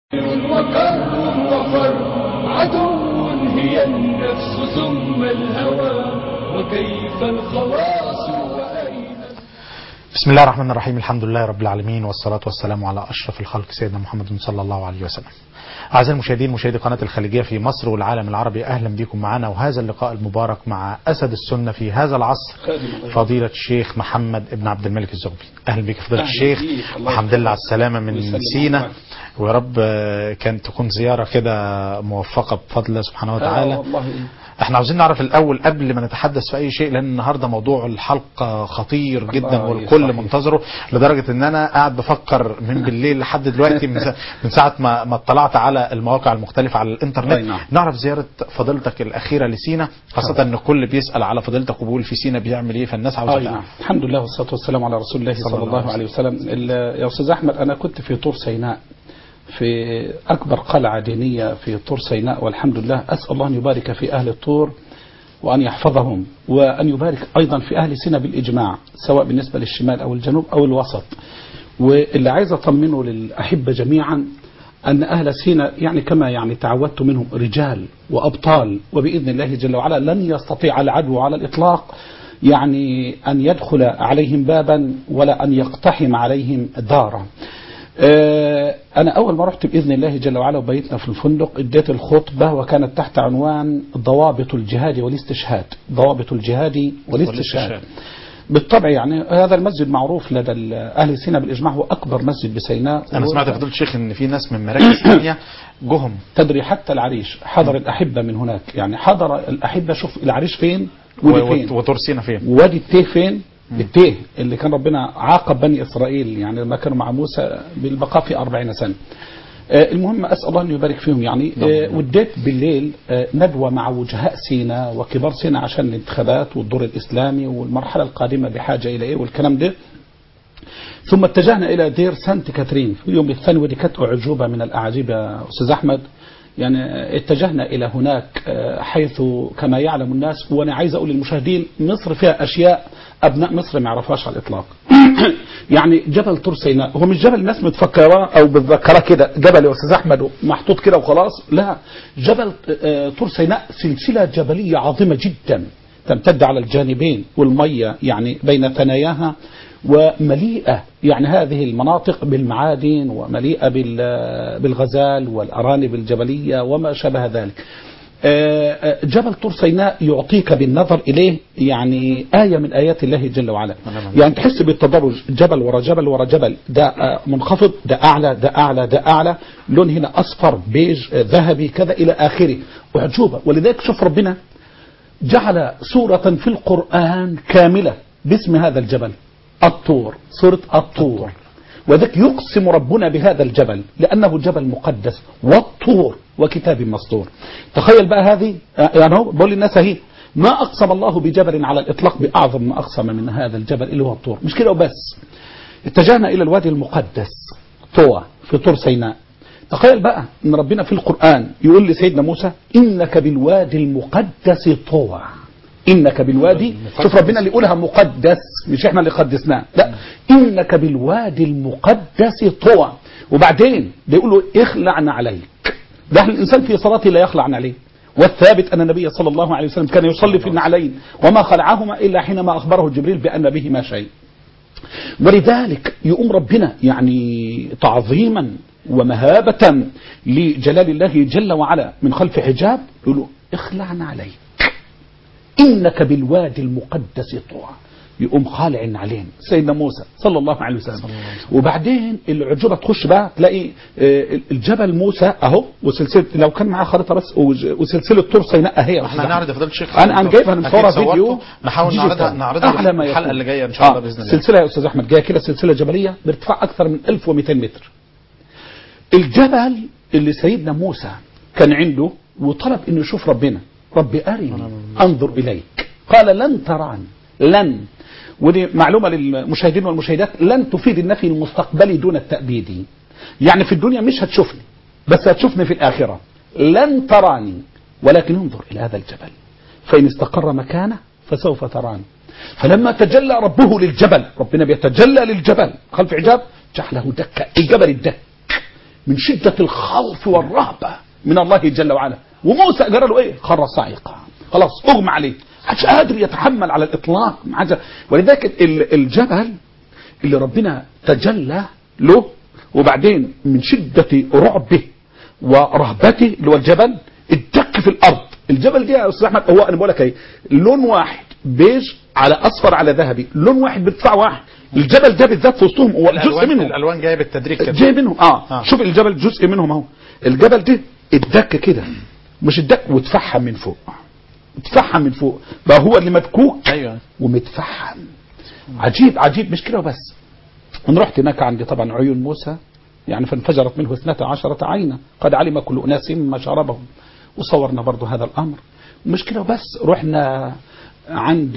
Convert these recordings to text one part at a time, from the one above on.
وكر وفر عدو هي النفس ثم الهوى وكيف الخلاص وأين بسم الله الرحمن الرحيم الحمد لله رب العالمين والصلاة والسلام على أشرف الخلق سيدنا محمد صلى الله عليه وسلم أعزائي المشاهدين مشاهدي قناة الخليجية في مصر والعالم العربي أهلا بكم معنا وهذا اللقاء المبارك مع أسد السنة في هذا العصر فضيلة الشيخ محمد ابن عبد الملك الزغبي أهلا بك فضيلة أهلا الشيخ بيك. الله والحمد لله على السلامة من ويسلم سينا عليك. ويا رب آه، كانت تكون زيارة كده موفقة بفضل الله سبحانه وتعالى آه والله احنا عاوزين نعرف الاول قبل ما نتحدث في اي شيء لان النهارده موضوع الحلقه خطير جدا آه، والكل صحيح. منتظره لدرجه ان انا قاعد بفكر من بالليل لحد دلوقتي من سا- من ساعه ما ما اطلعت على المواقع المختلفه على الانترنت أي نعم. نعرف زياره فضيلتك الاخيره لسينا خاصه ان الكل بيسال على فضيلتك وبيقول في سينا بيعمل ايه فالناس عاوزه آه تعرف نعم الحمد لله والصلاة والسلام على رسول الله صلى, الله عليه وسلم ال- يا أستاذ أحمد أنا كنت في طور سيناء في أكبر قلعة دينية في طور سيناء والحمد لله أسأل الله أن يبارك في أهل الطور وأن يحفظهم وأن يبارك أيضا في أهل سيناء بالإجماع سواء بالنسبة للشمال أو الجنوب أو الوسط واللي عايز أطمنه للأحبة جميعا أن أهل سيناء يعني كما يعني تعودت منهم رجال وأبطال وبإذن الله جل وعلا لن يستطيع العدو على الإطلاق يعني أن يدخل عليهم بابا ولا أن يقتحم عليهم دارا آه، أنا أول ما رحت بإذن الله جل وعلا وبيتنا في الفندق اديت الخطبة وكانت تحت عنوان ضوابط الجهاد والاستشهاد ضوابط الجهاد والاستشهاد والاستشهاد. بالطبع يعني هذا المسجد معروف لدى ال- أهل سيناء بالإجماع هو أكبر مسجد بسيناء انا و- سمعت يا فضيله الشيخ ان في ناس من مراكز ثانيه جهم تدري حتى العريش حضر الأحبة من هناك يعني حضر الأحبة شوف العريش فين و- ودي و- فين وتور سينا فين وادي التيه فين التيه اللي كان ربنا عاقب بني إسرائيل يعني لما كانوا مع موسى بالبقاء في أربعين سنة آه، المهم أسأل الله أن يبارك فيهم يعني آه، وديت بالليل آه، ندوة مع وجهاء سينا وكبار سينا عشان الانتخابات والدور الإسلامي والمرحلة القادمة بحاجة إلى إيه والكلام ده ثم اتجهنا إلى دير سانت كاترين في اليوم الثاني ودي كانت أعجوبة من الأعاجيب يا أستاذ أحمد يعني اتجهنا إلى هناك آه، حيث كما يعلم الناس وأنا عايز أقول للمشاهدين مصر فيها أشياء أبناء مصر ما يعرفهاش على الإطلاق يعني جبل طور سيناء هو مش جبل الناس متفكراه أو بتذكراه كده جبل يا أستاذ أحمد محطوط كده وخلاص لا جبل آه، طور سيناء سلسلة جبلية عظيمة جدا تمتد على الجانبين والمية يعني بين ثناياها ومليئة يعني هذه المناطق بالمعادن ومليئة بال- بالغزال والأرانب الجبلية وما شابه ذلك آه، آه، جبل طور سيناء يعطيك بالنظر إليه يعني آية من آيات الله جل وعلا يعني تحس بالتدرج جبل ورا جبل ورا جبل ده آه، منخفض ده أعلى ده أعلى ده أعلى لون هنا أصفر بيج آه، ذهبي كذا إلى آخره أعجوبة ولذلك شوف ربنا جعل سورة في القرآن كاملة باسم هذا الجبل الطور سورة الطور وذلك يقسم ربنا بهذا الجبل لأنه جبل مقدس والطور وكتاب مسطور تخيل بقى هذه يعني هو بقول للناس اهي ما أقسم الله بجبل على الإطلاق بأعظم ما أقسم من هذا الجبل اللي هو الطور مش كده وبس اتجهنا إلى الوادي المقدس طوى في طور سيناء تخيل بقى ان ربنا في القرآن يقول لسيدنا موسى انك بالوادي المقدس طوى انك بالوادي شوف ربنا اللي يقولها مقدس مش احنا اللي قدسناه لا انك بالوادي المقدس طوى وبعدين ده يقول له اخلعنا عليك ده الانسان في صلاته لا يخلع عليه والثابت أن النبي صلى الله عليه وسلم كان يصلي في النعلين وما خلعهما إلا حينما أخبره جبريل بأن بهما شيء ولذلك يقوم ربنا يعني تعظيما ومهابة لجلال الله جل وعلا من خلف حجاب يقول له اخلعنا عليك إنك بالوادي المقدس طوى يقوم خالع علينا سيدنا موسى صلى الله عليه وسلم وبعدين العجوبة تخش بقى تلاقي آه، الجبل موسى اهو وسلسلة لو كان معاه خريطة بس وج- وسلسلة طور سيناء اهي احنا هنعرض يا فضيله الشيخ انا انا جايبها انا أكيد مصورها صورته. فيديو نحاول ديجيتال. نعرضها نعرضها أعلى ما الحلقه يكون. اللي جايه ان شاء الله آه، باذن الله سلسله يا استاذ احمد جايه كده سلسله جبليه بارتفاع اكثر من 1200 متر الجبل اللي سيدنا موسى كان عنده وطلب انه يشوف ربنا رب ارني انظر اليك قال لن تراني لن ودي معلومه للمشاهدين والمشاهدات لن تفيد النفي المستقبلي دون التأبيدي يعني في الدنيا مش هتشوفني بس هتشوفني في الآخرة لن تراني ولكن انظر إلى هذا الجبل فإن استقر مكانه فسوف تراني فلما تجلى ربه للجبل ربنا بيتجلى للجبل خلف عجاب جعله دكا الجبل الدك من شدة الخوف والرهبة من الله جل وعلا وموسى جرى له ايه خر صاعقة خلاص اغمى عليه مش قادر يتحمل على الاطلاق عجز. ولذلك ال- الجبل اللي ربنا تجلى له وبعدين من شدة رعبه ورهبته اللي هو الجبل اتدك في الارض الجبل دي يا استاذ احمد هو انا بقول لك ايه لون واحد بيج على اصفر على ذهبي لون واحد بارتفاع واحد الجبل ده بالذات في وسطهم هو جزء الالوان منهم الالوان جايه بالتدريج كده جاي منهم اه, آه. آه. شوف الجبل جزء منهم اهو الجبل ده اتدك كده مش اتدك واتفحم من فوق اتفحم من فوق بقى هو اللي مدكوك ايوه ومتفحم عجيب عجيب مش كده وبس انا رحت هناك عندي طبعا عيون موسى يعني فانفجرت منه اثنتا عشرة عينا قد علم كل أناس ما شربهم وصورنا برضو هذا الأمر مش كده وبس رحنا عند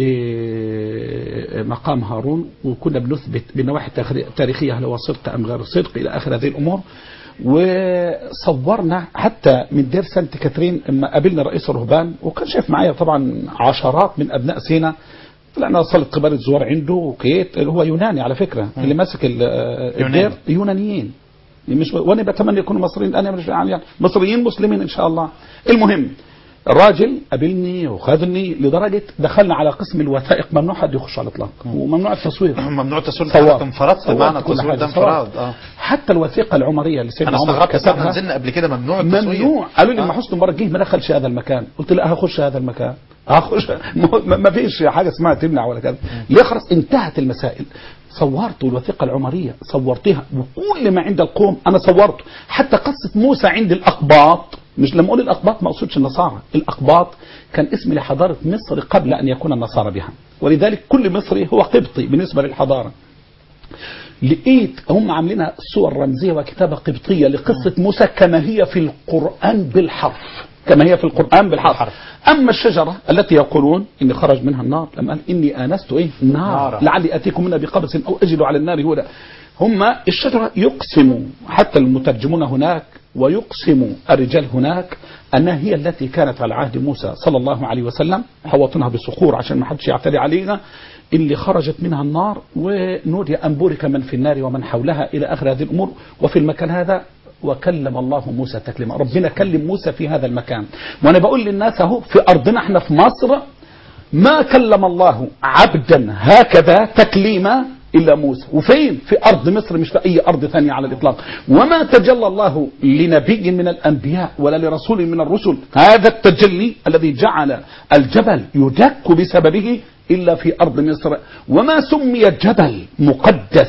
مقام هارون وكنا بنثبت بنواحي تاريخية هل هو صدق أم غير صدق إلى آخر هذه الأمور وصورنا حتى من دير سانت كاترين لما قابلنا رئيس الرهبان وكان شايف معايا طبعا عشرات من أبناء سينا طلعنا صلت قبال الزوار عنده وكيت اللي هو يوناني على فكرة اللي ماسك ال- الدير يونانيين مش وانا بتمنى يكونوا مصريين انا مش يعني مصريين مسلمين ان شاء الله المهم الراجل قابلني وخذني لدرجه دخلنا على قسم الوثائق ممنوع حد يخش على الاطلاق وممنوع التصوير ممنوع تصوير صور. انت انفردت صورت معنى كل التصوير ده حاجة. صورت. انفراد اه حتى الوثيقه العمريه اللي سيدنا انا عمر استغربت احنا كتبها نزلنا قبل كده ممنوع التصوير ممنوع قالوا لي آه. ما حسن مبارك جه ما دخلش هذا المكان قلت لا هخش هذا المكان هخش ما ما فيش حاجه اسمها تمنع ولا كذا ليه خلاص انتهت المسائل صورت الوثيقه العمريه صورتها وكل ما عند القوم انا صورته حتى قصه موسى عند الاقباط مش لما اقول الاقباط ما اقصدش النصارى الاقباط كان اسم لحضاره مصر قبل ان يكون النصارى بها ولذلك كل مصري هو قبطي بالنسبه للحضاره لقيت هم عاملينها صور رمزيه وكتابه قبطيه لقصه موسى كما هي في القران بالحرف كما هي في القران بالحرف بالحرف. اما الشجره التي يقولون ان خرج منها النار لما قال اني انست ايه نار نارا. لعلي اتيكم منها بقبس او اجد على النار هدى هم الشجره يقسموا حتى المترجمون هناك ويقسم الرجال هناك انها هي التي كانت على عهد موسى صلى الله عليه وسلم حوطنها بصخور عشان ما حدش يعتدي علينا اللي خرجت منها النار ونودي ان بورك من في النار ومن حولها الى اخر هذه الامور وفي المكان هذا وكلم الله موسى تكليما ربنا كلم موسى في هذا المكان وانا بقول للناس اهو في ارضنا احنا في مصر ما كلم الله عبدا هكذا تكليما الا موسى وفين في ارض مصر مش في اي ارض ثانيه على الاطلاق وما تجلى الله لنبي من الانبياء ولا لرسول من الرسل هذا التجلي الذي جعل الجبل يدك بسببه الا في ارض مصر وما سمي الجبل مقدس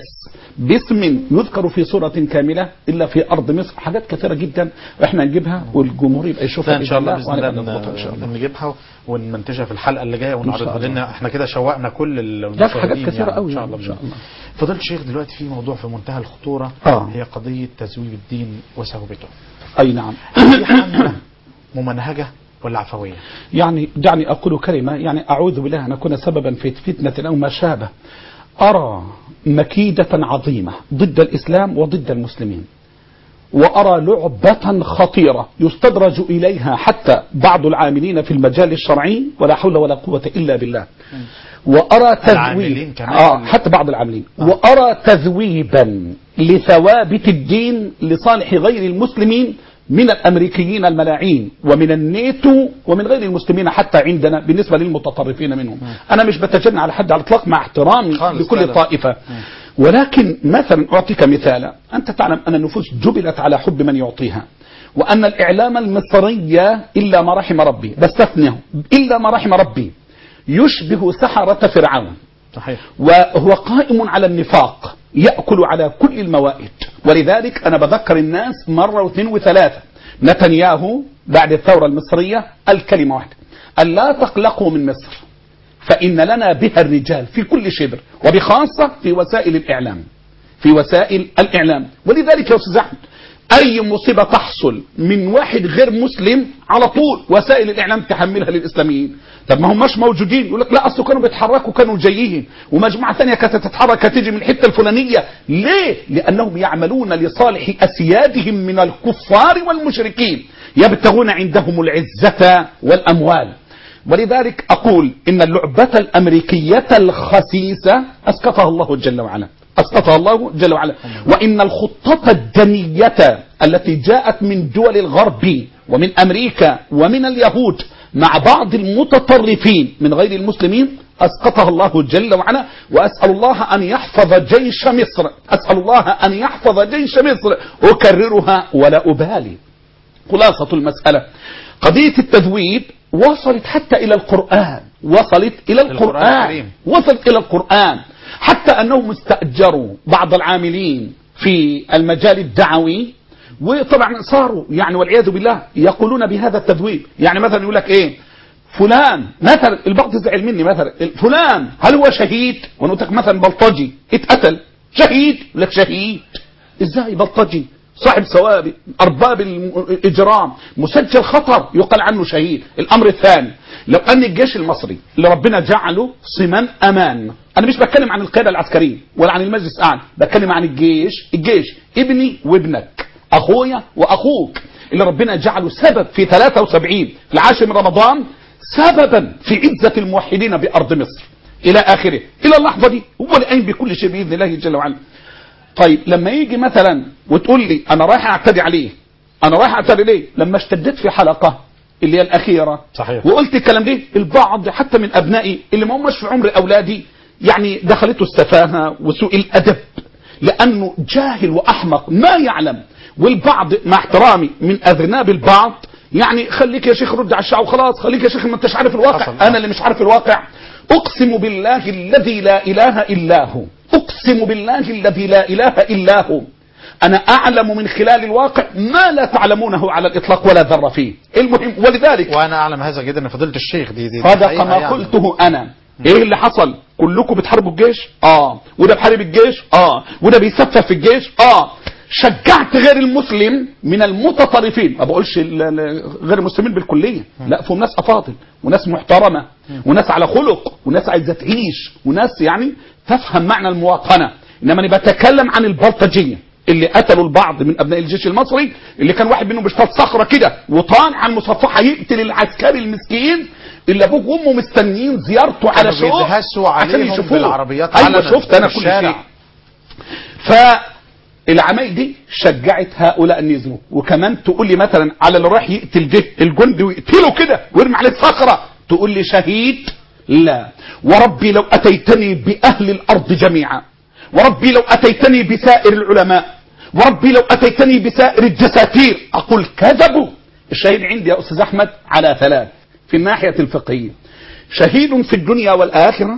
باسم يذكر في سورة كاملة إلا في أرض مصر حاجات كثيرة جدا إحنا نجيبها والجمهور يبقى يشوفها لا ان شاء الله باذن وهنبقى الله نضبطها إن شاء الله نجيبها ونمنتجها في الحلقه اللي جايه إن شاء ونعرضها الله. لان احنا كده شوقنا كل ال- لا في حاجات المشاهدين كثيرة يعني قوي ان شاء الله إن شاء بإذن الله فضيله الشيخ دلوقتي في موضوع في منتهى الخطوره آه. هي قضيه تزويد الدين وثوبته أي نعم في حمله ممنهجه ولا عفويه؟ يعني دعني أقول كلمة يعني أعوذ بالله أن أكون سببا في فتنة أو ما شابه أرى مكيدة عظيمة ضد الإسلام وضد المسلمين وأرى لعبة خطيرة يستدرج إليها حتى بعض العاملين في المجال الشرعي ولا حول ولا قوة إلا بالله وأرى العاملين تذويب كمان. آه حتى بعض العاملين وأرى تذويبا لثوابت الدين لصالح غير المسلمين من الأمريكيين الملاعين ومن الناتو ومن غير المسلمين حتى عندنا بالنسبة للمتطرفين منهم أنا مش بتجنى على حد على الإطلاق مع احترامي خالص، لكل لا لا. طائفة ولكن مثلا أعطيك مثالا أنت تعلم أن النفوس جبلت على حب من يعطيها وأن الإعلام المصري إلا ما رحم ربي بستثنيه إلا ما رحم ربي يشبه سحرة فرعون صحيح وهو قائم على النفاق يأكل على كل الموائد ولذلك أنا بذكر الناس مرة واثنين وثلاثة نتنياهو بعد الثورة المصرية الكلمة واحدة أن لا تقلقوا من مصر فإن لنا بها الرجال في كل شبر وبخاصة في وسائل الإعلام في وسائل الإعلام ولذلك يا أستاذ أحمد أي مصيبة تحصل من واحد غير مسلم على طول وسائل الإعلام تحملها للإسلاميين طب ما هم مش موجودين يقول لك لا أصل كانوا بيتحركوا كانوا جايين ومجموعة ثانية كانت تتحرك تيجي من الحتة الفلانية ليه؟ لأنهم يعملون لصالح أسيادهم من الكفار والمشركين يبتغون عندهم العزة والأموال ولذلك أقول إن اللعبة الأمريكية الخسيسة أسقطها الله جل وعلا أسقطها الله جل وعلا وإن الخطة الدنية التي جاءت من دول الغرب ومن أمريكا ومن اليهود مع بعض المتطرفين من غير المسلمين أسقطها الله جل وعلا وأسأل الله أن يحفظ جيش مصر أسأل الله أن يحفظ جيش مصر أكررها ولا أبالي خلاصة المسألة قضية التذويب وصلت حتى إلى القرآن وصلت إلى القرآن القرآن الكريم. وصلت إلى القرآن حتى أنهم استأجروا بعض العاملين في المجال الدعوي وطبعا صاروا يعني والعياذ بالله يقولون بهذا التذويب يعني مثلا يقول لك ايه فلان مثلا البعض يزعل مني مثلا فلان هل هو شهيد وانا قلت لك مثلا بلطجي اتقتل شهيد يقول لك شهيد ازاي بلطجي صاحب سوابق ارباب الم- الاجرام مسجل خطر يقال عنه شهيد الامر الثاني لو ان الجيش المصري اللي ربنا جعله صمان امان انا مش بتكلم عن القياده العسكريه ولا عن المجلس الاعلى بتكلم عن الجيش الجيش ابني وابنك اخويا واخوك اللي ربنا جعله سبب في 73 في العاشر من رمضان سببا في عزه الموحدين بارض مصر الى اخره الى اللحظه دي هو اللي قايم بكل شيء باذن الله جل وعلا طيب لما يجي مثلا وتقول لي انا رايح اعتدي عليه انا رايح اعتدي ليه لما اشتدت في حلقه اللي هي الاخيره صحيح. وقلت الكلام ده البعض حتى من ابنائي اللي ما هماش في عمر اولادي يعني دخلته السفاهه وسوء الادب لانه جاهل واحمق ما يعلم والبعض مع احترامي من اذناب البعض يعني خليك يا شيخ رد على الشعب وخلاص خليك يا شيخ ما انتش عارف الواقع حصل. انا اللي مش عارف الواقع اقسم بالله الذي لا اله الا هو اقسم بالله الذي لا اله الا هو انا اعلم من خلال الواقع ما لا تعلمونه على الاطلاق ولا ذره فيه المهم ولذلك وانا اعلم هذا جدا ان فضيله الشيخ دي دي صدق حقيقة ما يعني. قلته انا ايه اللي حصل كلكم بتحاربوا الجيش اه وده بحارب الجيش اه وده بيسفه في الجيش اه شجعت غير المسلم من المتطرفين ما بقولش ال- ال- غير المسلمين بالكليه لا فيهم ناس افاضل وناس محترمه وناس على خلق وناس عايزه تعيش وناس يعني تفهم معنى المواطنه انما انا بتكلم عن البلطجيه اللي قتلوا البعض من ابناء الجيش المصري اللي كان واحد منهم بيشتغل صخره كده وطان على المصفحه يقتل العسكري المسكين اللي ابوه وامه مستنيين زيارته على كانوا شوق بيدهسوا عشان عليهم يشوفوه بالعربيات ايوه علنا شفت انا في كل الشارع. شيء فالعمايل دي شجعت هؤلاء ان يزنوا وكمان تقول لي مثلا على اللي راح يقتل ده الجندي ويقتله كده ويرمي عليه صخره تقول لي شهيد لا وربي لو اتيتني باهل الارض جميعا وربي لو اتيتني بسائر العلماء وربي لو اتيتني بسائر الدساتير اقول كذبوا الشهيد عندي يا استاذ احمد على ثلاث في الناحيه الفقهيه شهيد في الدنيا والاخره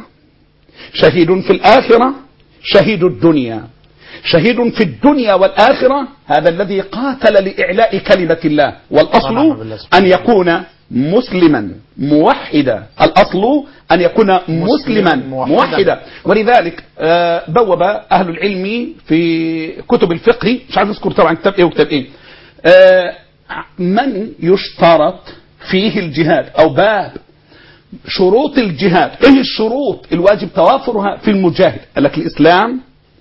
شهيد في الآخرة شهيد الدنيا شهيد في الدنيا والآخرة هذا الذي قاتل لإعلاء كلمة الله ونعم والأصل بالله سبحانه أن يكون مسلما موحدا الأصل أن يكون مسلما موحدا. موحدا ولذلك آه، بوب أهل العلم في كتب الفقه مش عارف أذكر طبعا كتاب إيه وكتاب إيه آه، من يشترط فيه الجهاد أو باب شروط الجهاد ايه الشروط الواجب توافرها في المجاهد قال لك الاسلام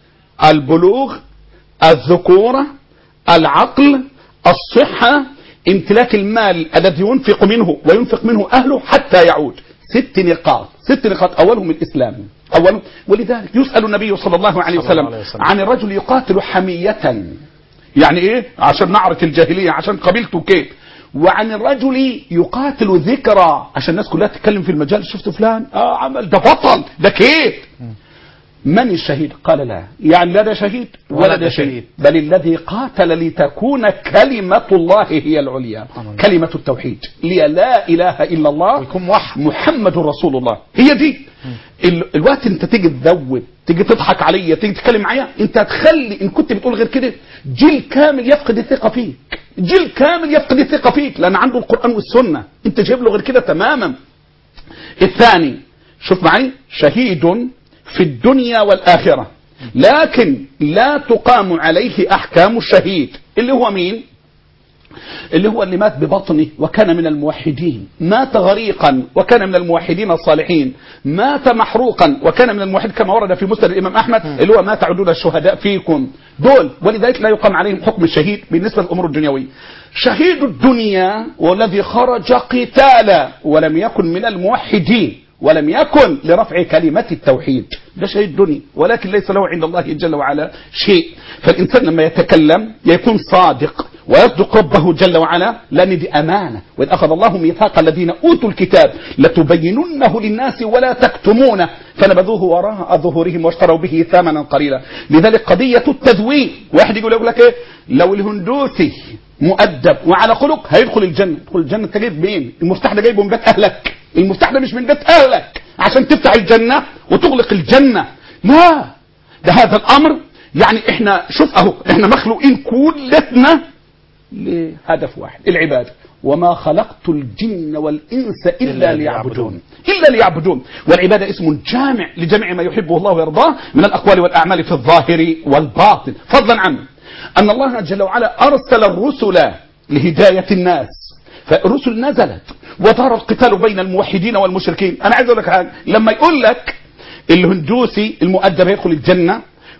البلوغ الذكورة العقل الصحة امتلاك المال الذي ينفق منه وينفق منه اهله حتى يعود ست نقاط ست نقاط اولهم الاسلام اول ولذلك يسال النبي صلى الله عليه صلى الله وسلم عليه وسلم. عن الرجل يقاتل حمية يعني ايه عشان نعرف الجاهلية عشان قبيلته كيف وعن الرجل يقاتل ذكرى عشان الناس كلها تتكلم في المجال شفت فلان اه عمل ده بطل ده كيف من الشهيد قال لا يعني لا ده شهيد ولا, ولا ده ده شهيد شهيد. بل الذي قاتل لتكون كلمة الله هي العليا الله. كلمة التوحيد لي لا إله إلا الله ويكون موحد محمد رسول الله هي دي ال... الوقت انت تيجي تذوب تيجي تضحك عليا تيجي تتكلم معايا انت هتخلي ان كنت بتقول غير كده جيل كامل يفقد الثقه فيك جيل كامل يفقد الثقه فيك لان عنده القران والسنه انت جايب له غير كده تماما الثاني شوف معي شهيد في الدنيا والآخرة لكن لا تقام عليه أحكام الشهيد اللي هو مين اللي هو اللي مات ببطنه وكان من الموحدين مات غريقا وكان من الموحدين الصالحين مات محروقا وكان من الموحد كما ورد في مسند الإمام أحمد اللي هو مات عدود الشهداء فيكم دول ولذلك لا يقام عليهم حكم الشهيد بالنسبة للأمور الدنيوية شهيد الدنيا والذي خرج قتالا ولم يكن من الموحدين ولم يكن لرفع كلمة التوحيد ده شيء الدنيا ولكن ليس له عند الله جل وعلا شيء فالإنسان لما يتكلم يكون صادق ويصدق ربه جل وعلا لأن دي أمانة وإذ أخذ الله ميثاق الذين أوتوا الكتاب لتبيننه للناس ولا تكتمونه فنبذوه وراء ظهورهم واشتروا به ثمنا قليلا لذلك قضية التذويق واحد يقول يقول لك إيه لو الهندوسي مؤدب وعلى خلق هيدخل الجنة يدخل الجنة انت جايب مين المفتاح ده جايبه من بيت أهلك المفتاح ده مش من بيت أهلك عشان تفتح الجنة وتغلق الجنة لا ده هذا الأمر يعني احنا شوف اهو احنا مخلوقين كلتنا لهدف واحد العبادة وما خلقت الجن والإنس إلا, إلا ليعبدون إلا ليعبدون والعبادة اسم جامع لجميع ما يحبه الله ويرضاه من الأقوال والأعمال في الظاهر والباطن فضلا عنه أن الله جل وعلا أرسل الرسل لهداية الناس فالرسل نزلت وظهر القتال بين الموحدين والمشركين أنا عايز أقول لك حاجة لما يقول لك الهندوسي المؤدب يدخل الجنة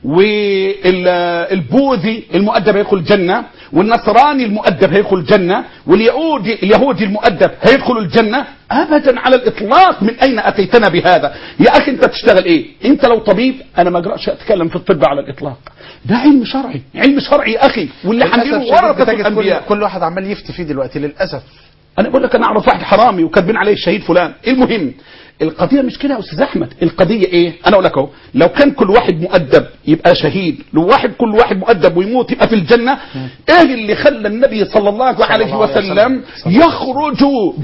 والبوذي المؤدب هيدخل الجنة والنصراني المؤدب هيدخل الجنة واليهودي اليهودي المؤدب هيدخل الجنة ابدا على الاطلاق من اين اتيتنا بهذا يا اخي انت تشتغل ايه انت لو طبيب انا ما اقراش اتكلم في الطب على الاطلاق ده علم شرعي علم شرعي يا اخي واللي للأسف حاملينه شديد ورثه بتجد كل, الانبياء كل واحد عمال يفتي فيه دلوقتي للأسف انا بقول لك انا اعرف واحد حرامي وكاتبين عليه الشهيد فلان المهم القضيه مش كده يا استاذ احمد القضيه ايه انا اقول لك اهو لو كان كل واحد مؤدب يبقى شهيد لو واحد كل واحد مؤدب ويموت يبقى في الجنه ايه اللي خلى النبي صلى الله عليه الله عليه وسلم وسلم. يخرج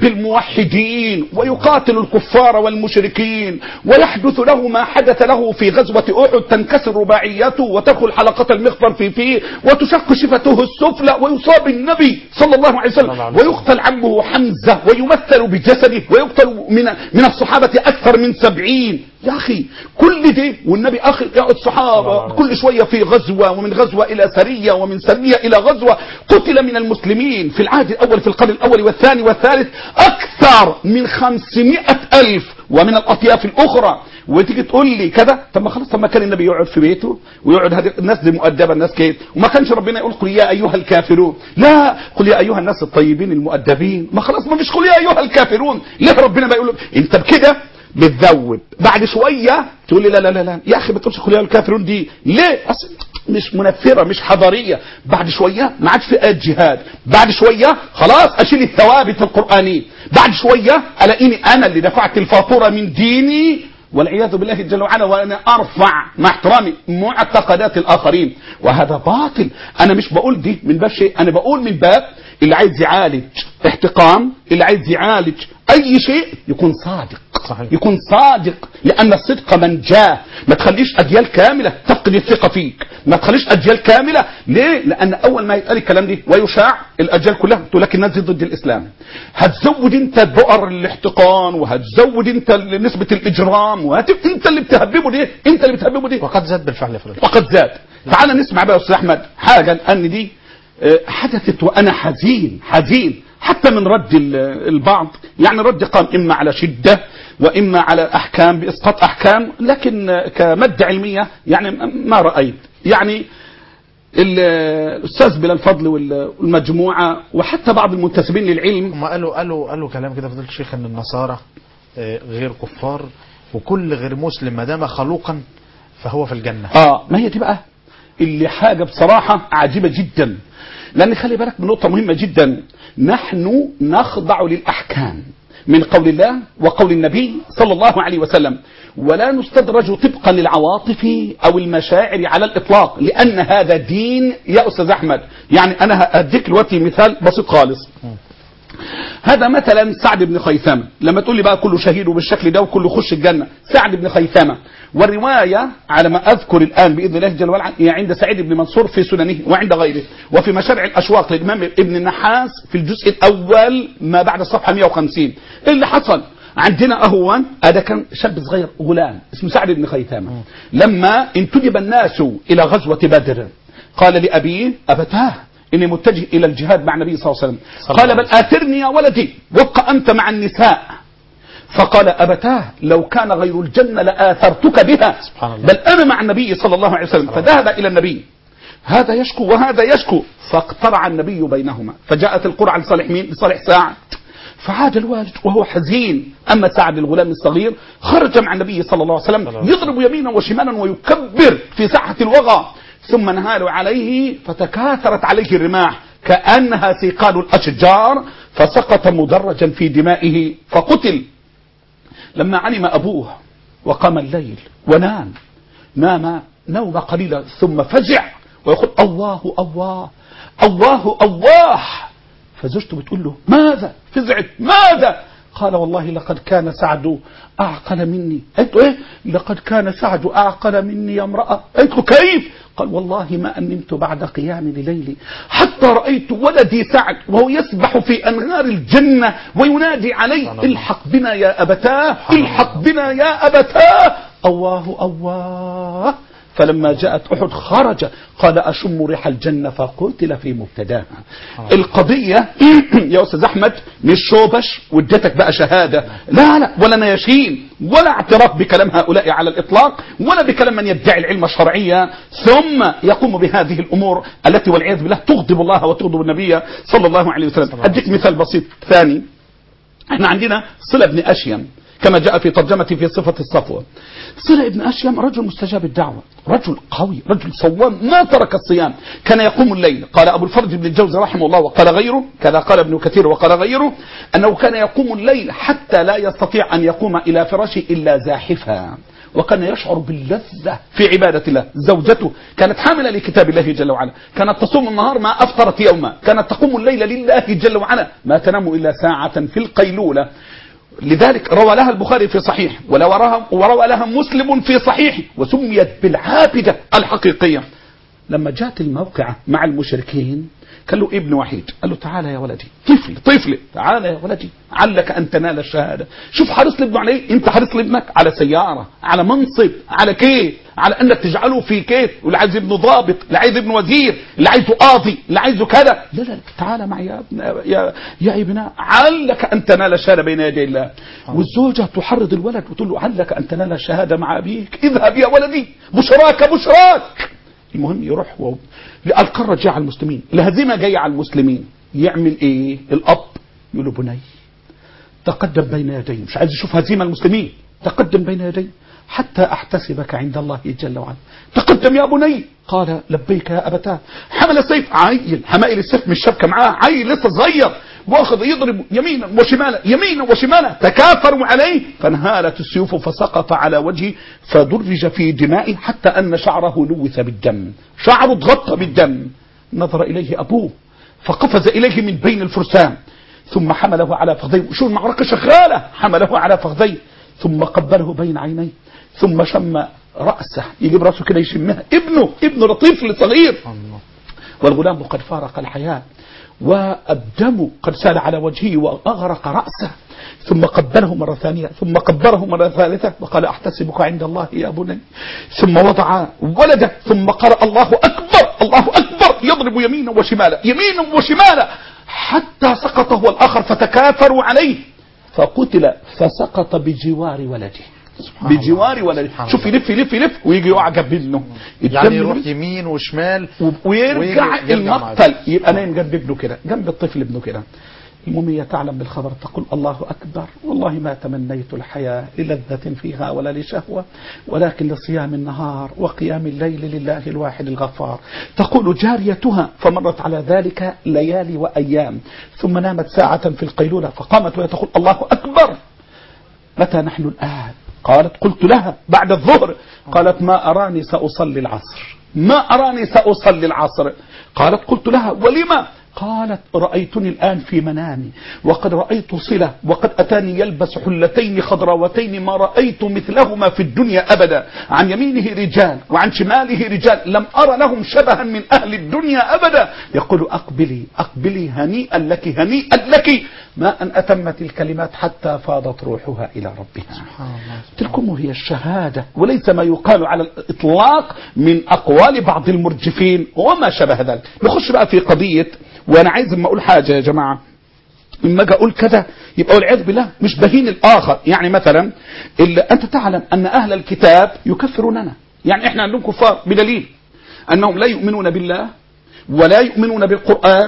بالموحدين ويقاتل الكفار والمشركين ويحدث له ما حدث له في غزوه احد تنكسر رباعيته وتدخل حلقه المخبر في فيه وتشق شفته السفلى ويصاب النبي صلى الله عليه صلى الله وسلم عليه وسلم. ويقتل عمه حمزة ويمثل بجسده ويقتل من من الصحابة أكثر من سبعين يا أخي كل ده والنبي أخي يا الله الصحابة عليه كل شوية في غزوة ومن غزوة إلى سرية ومن سرية إلى غزوة قتل من المسلمين في العهد الأول في القرن الأول والثاني والثالث أكثر من خمسمائة ألف ومن الأطياف الأخرى وتيجي تقول لي كذا طب ما خلاص طب ما كان النبي يقعد في بيته ويقعد هذه الناس دي مؤدبه الناس كده وما كانش ربنا يقول قل يا ايها الكافرون لا قل يا ايها الناس الطيبين المؤدبين ما خلاص ما فيش قل يا ايها الكافرون ليه ربنا ما يقول انت بكده بتذوب بعد شويه تقول لي لا لا لا لا يا اخي ما تقولش قل يا ايها الكافرون دي ليه أصل مش منفره مش حضاريه بعد شويه ما عادش في آيات جهاد بعد شويه خلاص اشيل الثوابت القرانيه بعد شويه الاقيني انا اللي دفعت الفاتوره من ديني والعياذ بالله جل وعلا وانا ارفع مع احترامي معتقدات الاخرين وهذا باطل انا مش بقول دي من باب شيء انا بقول من باب اللي عايز يعالج احتقان اللي عايز يعالج اي شيء يكون صادق صحيح. يكون صادق لان الصدق من جاء ما تخليش اجيال كامله تفقد الثقه فيك ما تخليش اجيال كامله ليه لان اول ما يتقال الكلام دي ويشاع الاجيال كلها تقول لك الناس دي ضد الاسلام هتزود انت بؤر الاحتقان وهتزود انت نسبه الاجرام وهت... انت اللي بتهببه دي انت اللي بتهببه دي وقد زاد بالفعل يا فضيلة وقد زاد تعال نسمع بقى يا استاذ احمد حاجه ان دي آه، حدثت وانا حزين حزين حتى من رد ال- البعض يعني رد قام اما على شده واما على احكام باسقاط احكام لكن آه، كماده علميه يعني ما رايت يعني ال- الاستاذ بلال الفضل وال- والمجموعه وحتى بعض المنتسبين للعلم هم قالوا قالوا قالوا كلام كده فضيلة الشيخ ان النصارى آه، غير كفار وكل غير مسلم ما دام خلوقا فهو في الجنة اه ما هي دي بقى اللي حاجه بصراحه عجيبه جدا لان خلي بالك من نقطه مهمه جدا نحن نخضع للاحكام من قول الله وقول النبي صلى الله عليه وسلم ولا نستدرج طبقا للعواطف او المشاعر على الاطلاق لان هذا دين يا استاذ احمد يعني انا هديك دلوقتي مثال بسيط خالص هذا مثلا سعد بن خيثمة لما تقول لي بقى كله شهيد وبالشكل ده وكله يخش الجنة سعد بن خيثمة والرواية على ما أذكر الآن بإذن الله جل وعلا هي عند سعيد بن منصور في سننه وعند غيره وفي مشارع الأشواق للإمام ابن النحاس في الجزء الأول ما بعد الصفحة 150 إيه اللي حصل عندنا أهوان هذا كان شاب صغير غلام اسمه سعد بن خيثمة لما انتدب الناس إلى غزوة بدر قال لأبيه أبتاه إني متجه إلى الجهاد مع النبي صلى الله عليه وسلم صلى قال الله بل آثرني يا ولدي وابق أنت مع النساء فقال أبتاه لو كان غير الجنة لآثرتك بها سبحان الله. بل أنا مع النبي صلى الله عليه وسلم فذهب إلى النبي هذا يشكو وهذا يشكو فاقترع النبي بينهما فجاءت القرعة لصالح مين لصالح سعد فعاد الوالد وهو حزين أما سعد الغلام الصغير خرج مع النبي صلى الله عليه وسلم يضرب يمينا وشمالا ويكبر في ساحة الوغى ثم انهالوا عليه فتكاثرت عليه الرماح كأنها سيقال الأشجار فسقط مدرجا في دمائه فقتل لما علم أبوه وقام الليل ونام نام نوم قليلا ثم فزع ويقول الله الله الله الله فزوجته بتقول له ماذا فزعت ماذا قال والله لقد كان سعد أعقل مني قلت له إيه لقد كان سعد أعقل مني يا امرأة قلت له كيف قال والله ما أن نمت بعد قيام لليلي حتى رأيت ولدي سعد وهو يسبح في أنهار الجنة وينادي عليه الحق بنا يا أبتاه الحق بنا يا أبتاه الله الله فلما جاءت أحد خرج قال أشم ريح الجنة فقتل في مبتداها القضية يا أستاذ أحمد مش شوبش واديتك بقى شهادة لا لا ولا نياشين ولا اعتراف بكلام هؤلاء على الإطلاق ولا بكلام من يدعي العلم الشرعية ثم يقوم بهذه الأمور التي والعياذ بالله تغضب الله وتغضب النبي صلى الله عليه وسلم أديك مثال بسيط ثاني احنا عندنا صلة بن أشيم كما جاء في ترجمتي في صفة الصفوة صلة ابن أشيم رجل مستجاب الدعوة رجل قوي رجل صوام ما ترك الصيام كان يقوم الليل قال أبو الفرج بن الجوزي رحمه الله وقال غيره كذا قال ابن كثير وقال غيره أنه كان يقوم الليل حتى لا يستطيع أن يقوم إلى فراشه إلا زاحفا وكان يشعر باللذة في عبادة الله زوجته كانت حاملة لكتاب الله جل وعلا كانت تصوم النهار ما أفطرت يوما كانت تقوم الليل لله جل وعلا ما تنام إلا ساعة في القيلولة لذلك روى لها البخاري في صحيح وروى لها مسلم في صحيح وسميت بالعابدة الحقيقية لما جاءت الموقعة مع المشركين قال له ابن وحيد قال له تعالى يا ولدي طفل طفل تعالى يا ولدي علك أن تنال الشهادة شوف حريص لابنه على ايه انت حريص لابنك على سيارة على منصب على كيف على انك تجعله في كيف واللي عايز ابنه ضابط اللي عايز ابنه وزير اللي عايزه قاضي اللي عايزه كذا لا لا تعالى معي يا ابن يا يا ابنا علك ان تنال الشهاده بين يدي الله والزوجه تحرض الولد وتقول له علك ان تنال الشهاده مع ابيك اذهب يا ولدي بشراك بشراك المهم يروح و... القرة جاء على المسلمين الهزيمة جاية على المسلمين يعمل ايه الاب يقول له بني تقدم بين يدي مش عايز يشوف هزيمة المسلمين تقدم بين يدي حتى احتسبك عند الله جل وعلا تقدم يا بني قال لبيك يا ابتاه حمل السيف عيل حمائل السيف مش شبكه معاه عيل لسه صغير واخذ يضرب يمينا وشمالا يمينا وشمالا تكاثروا عليه فانهالت السيوف فسقط على وجهه فدرج في دمائه حتى ان شعره لوث بالدم شعره اتغطى بالدم نظر اليه ابوه فقفز اليه من بين الفرسان ثم حمله على فخذيه شو المعركه شغاله حمله على فخذيه ثم قبله بين عينيه ثم شم رأسه يجيب رأسه كده يشمها ابنه ابنه طفل صغير والغلام قد فارق الحياة والدم قد سال على وجهه وأغرق رأسه ثم قبله مرة ثانية ثم قبره مرة ثالثة وقال أحتسبك عند الله يا بني ثم وضع ولده ثم قرأ الله أكبر الله أكبر يضرب يمينا وشمالا يمينا وشمالا حتى سقط هو الآخر فتكاثروا عليه فقتل فسقط بجوار ولده بجوار ولده شوف يلف يلف يلف ويجي يقع جنب ابنه يعني يروح يمين وشمال ويرجع ويجي- يرجع مع المقتل يبقى نايم جنب ابنه كده جنب الطفل ابنه كده المهم هي تعلم بالخبر تقول الله أكبر والله ما تمنيت الحياة للذة فيها ولا لشهوة ولكن لصيام النهار وقيام الليل لله الواحد الغفار تقول جاريتها فمرت على ذلك ليالي وأيام ثم نامت ساعة في القيلولة فقامت وهي تقول الله أكبر متى نحن الآن قالت قلت لها بعد الظهر قالت ما أراني سأصلي العصر ما أراني سأصلي العصر قالت قلت لها ولما قالت رأيتني الآن في منامي وقد رأيت صلة وقد أتاني يلبس حلتين خضراوتين ما رأيت مثلهما في الدنيا أبدا عن يمينه رجال وعن شماله رجال لم أرى لهم شبها من أهل الدنيا أبدا يقول أقبلي أقبلي هنيئا لك هنيئا لك ما أن أتمت الكلمات حتى فاضت روحها إلى ربها تلكم هي الشهادة وليس ما يقال على الإطلاق من أقوال بعض المرجفين وما شبه ذلك نخش بقى في قضية وأنا عايز لما أقول حاجة يا جماعة لما اجي اقول كذا يبقى والعياذ بالله مش بهين الاخر يعني مثلا اللي انت تعلم ان اهل الكتاب يكفروننا يعني احنا عندهم كفار بدليل انهم لا يؤمنون بالله ولا يؤمنون بالقران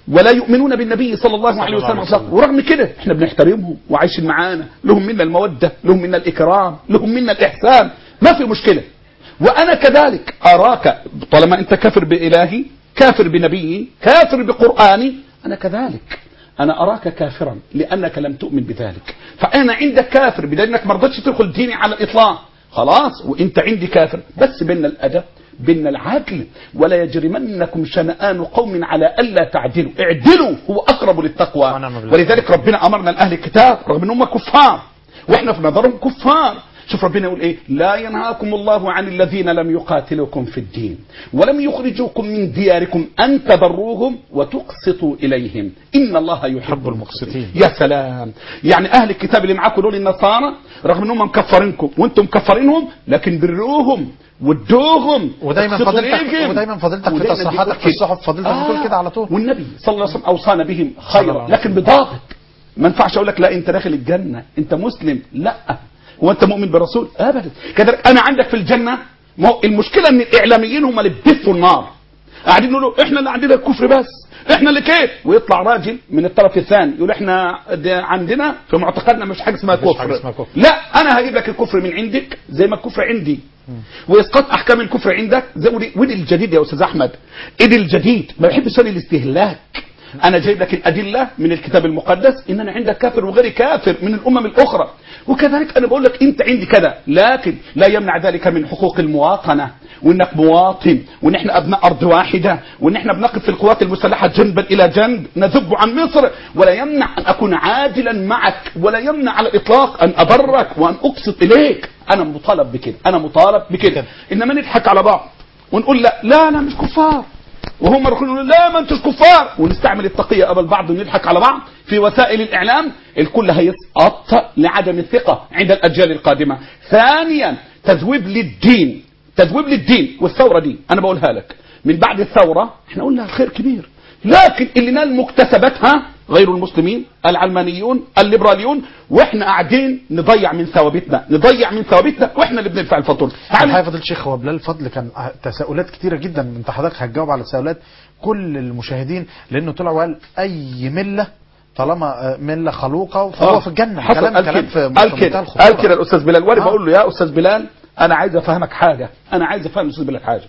ولا يؤمنون بالنبي صلى الله عليه الله وسلم عليه وسلم. إطلاقا. ورغم كده احنا بنحترمهم وعايشين معانا لهم منا المودة لهم منا الإكرام لهم منا الإحسان ما في مشكلة وأنا كذلك أراك طالما أنت كافر بإلهي كافر بنبيي كافر بقرآني أنا كذلك أنا أراك كافرا لأنك لم تؤمن بذلك فأنا عندك كافر بدل أنك ما رضيتش تدخل ديني على الإطلاق خلاص وأنت عندي كافر بس بيننا الأدب بيننا العدل ولا يجرمنكم شنآن قوم على ألا تعدلوا اعدلوا هو أقرب للتقوى ونعم بالله. ولذلك ربنا أمرنا الأهل الكتاب رغم أنهم كفار وإحنا في نظرهم كفار شوف ربنا يقول ايه لا ينهاكم الله عن الذين لم يقاتلوكم في الدين ولم يخرجوكم من دياركم ان تبروهم وتقسطوا اليهم ان الله يحب يحب المقسطين يا سلام يعني اهل الكتاب اللي معاكم دول النصارى رغم انهم مكفرينكم وانتم مكفرينهم لكن بروهم وادوهم ودايما اقسطوا فضيلتك إليهم. ودايما فضيلتك في ودايما تصريحاتك بيقول في الصحف فضيلتك كده. بتقول كده على طول والنبي صلى الله عليه وسلم اوصانا بهم صلى الله خيرا عليه لكن بضابط ما ينفعش اقول لك لا انت داخل الجنه انت مسلم لا هو انت مؤمن برسول ابدا كذلك انا عندك في الجنه ما هو المشكله ان الاعلاميين هم اللي بيدفوا النار قاعدين يقولوا احنا اللي عندنا الكفر بس احنا اللي كيف ويطلع راجل من الطرف الثاني يقول احنا ده عندنا في معتقدنا مش حاجه اسمها مفيش كفر حاجة اسمها كفر. لا انا هجيب لك الكفر من عندك زي ما الكفر عندي واسقاط احكام الكفر عندك زي ودي, ودي الجديد يا استاذ احمد ادي الجديد ما بحبش انا الاستهلاك انا جايب لك الادله من الكتاب المقدس ان انا عندك كافر وغير كافر من الامم الاخرى وكذلك انا بقول لك انت عندي كذا لكن لا يمنع ذلك من حقوق المواطنه وانك مواطن وان احنا ابناء ارض واحده وان احنا بنقف في القوات المسلحه جنبا الى جنب نذب عن مصر ولا يمنع ان اكون عادلا معك ولا يمنع على الاطلاق ان ابرك وان اقسط اليك انا مطالب بكده انا مطالب بكده انما نضحك على بعض ونقول لا لا انا مش كفار وهم يقولوا لا ما انتوش كفار ونستعمل التقيه قبل بعض ونضحك على بعض في وسائل الاعلام الكل هيسقط لعدم الثقه عند الاجيال القادمه ثانيا تذويب للدين تذويب للدين والثوره دي انا بقولها لك من بعد الثوره احنا قلنا الخير كبير لكن اللي نال مكتسباتها غير المسلمين العلمانيون الليبراليون واحنا قاعدين نضيع من ثوابتنا نضيع من ثوابتنا واحنا اللي بندفع الفاتوره الحقيقه فضيله الشيخ هو بلال فضل كان تساؤلات كتيره جدا انت حضرتك هتجاوب على تساؤلات كل المشاهدين لانه طلع وقال اي مله طالما آه، مله خلوقه فهو في الجنه حصل كلام قال كلام كده. في قال منتهى كده الخطورة. قال كده الاستاذ بلال وانا آه. بقول له يا استاذ بلال انا عايز افهمك حاجه انا عايز افهم الاستاذ بلال حاجه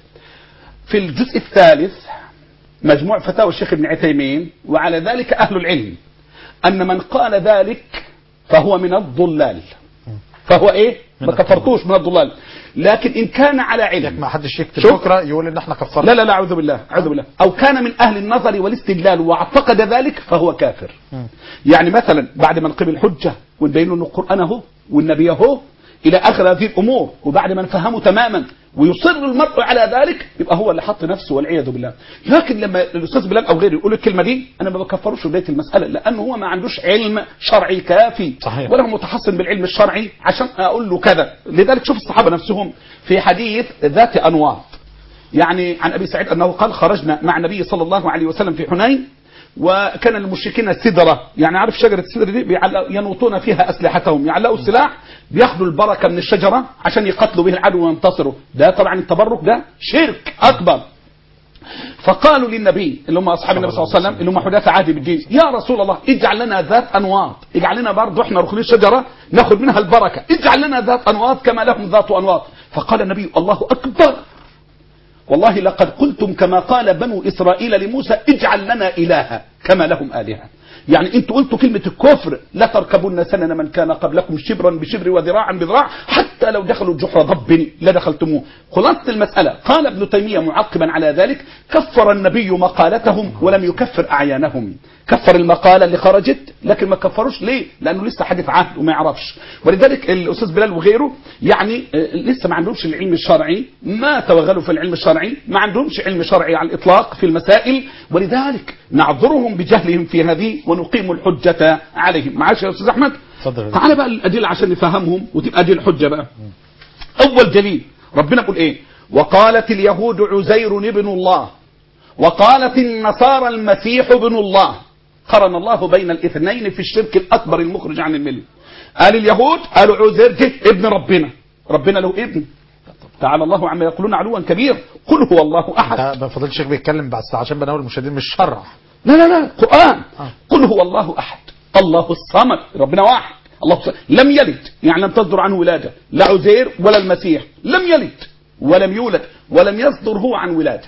في الجزء الثالث مجموع فتاوى الشيخ ابن عثيمين وعلى ذلك اهل العلم ان من قال ذلك فهو من الضلال فهو ايه من ما كفرتوش من الضلال لكن ان كان على علم ما حدش يكتب شوف. بكره يقول ان احنا كفرنا لا لا لا اعوذ بالله اعوذ بالله او كان من اهل النظر والاستدلال واعتقد ذلك فهو كافر يعني مثلا بعد ما نقيم الحجه ونبين له ان القران اهو والنبي اهو الى اخر هذه الامور وبعد ما نفهمه تماما ويصر المرء على ذلك يبقى هو اللي حط نفسه والعياذ بالله لكن لما الاستاذ بلال او غيره يقول الكلمه دي انا ما بكفروش في بدايه المساله لانه هو ما عندوش علم شرعي كافي صحيح. ولا هو متحصن بالعلم الشرعي عشان اقول له كذا لذلك شوف الصحابه نفسهم في حديث ذات انواط يعني عن ابي سعيد انه قال خرجنا مع النبي صلى الله عليه وسلم في حنين وكان المشركين سدره يعني عارف شجره السدره دي بيعلق- ينوطون فيها اسلحتهم يعلقوا السلاح بياخدوا البركه من الشجره عشان يقتلوا به العدو وينتصروا ده طبعا التبرك ده شرك اكبر فقالوا للنبي اللي هم اصحاب النبي صلى الله عليه وسلم اللي هم حداثه عهد بالدين يا رسول الله اجعل لنا ذات انواط اجعل لنا برضه احنا ركن الشجره ناخذ منها البركه اجعل لنا ذات انواط كما لهم ذات انواط فقال النبي الله اكبر والله لقد قلتم كما قال بنو إسرائيل لموسى اجعل لنا إلها كما لهم آلهة يعني انتوا قلتوا كلمة الكفر لا تركبن سنن من كان قبلكم شبرا بشبر وذراعا بذراع حتى لو دخلوا جحر ضب لدخلتموه خلاصة المسألة قال ابن تيمية معقبا على ذلك كفر النبي مقالتهم ولم يكفر أعيانهم كفر المقالة اللي خرجت لكن ما كفروش ليه لأنه لسه حدث عهد وما يعرفش ولذلك الأستاذ بلال وغيره يعني آه، لسه ما عندهمش العلم الشرعي ما توغلوا في العلم الشرعي ما عندهمش علم شرعي على الإطلاق في المسائل ولذلك نعذرهم بجهلهم في هذه ونقيم الحجة عليهم معاش يا أستاذ أحمد اتفضل يا تعال بقى الأدلة عشان نفهمهم وتبقى دي الحجة بقى أول دليل ربنا يقول إيه وقالت اليهود عزير ابن الله وقالت النصارى المسيح ابن الله قرن الله بين الاثنين في الشرك الأكبر المخرج عن الملة قال اليهود قالوا عزير ده ابن ربنا ربنا له ابن تعالى الله عما يقولون علوا كبير قل هو الله أحد انت فضيله الشيخ بيتكلم بس عشان بناول المشاهدين مش شرع لا لا لا قرآن آه. قل هو الله أحد الله الصمد ربنا واحد الله الصمد. لم يلد يعني لم تصدر عنه ولادة لا عزير ولا المسيح لم يلد ولم يولد ولم يصدر هو عن ولادة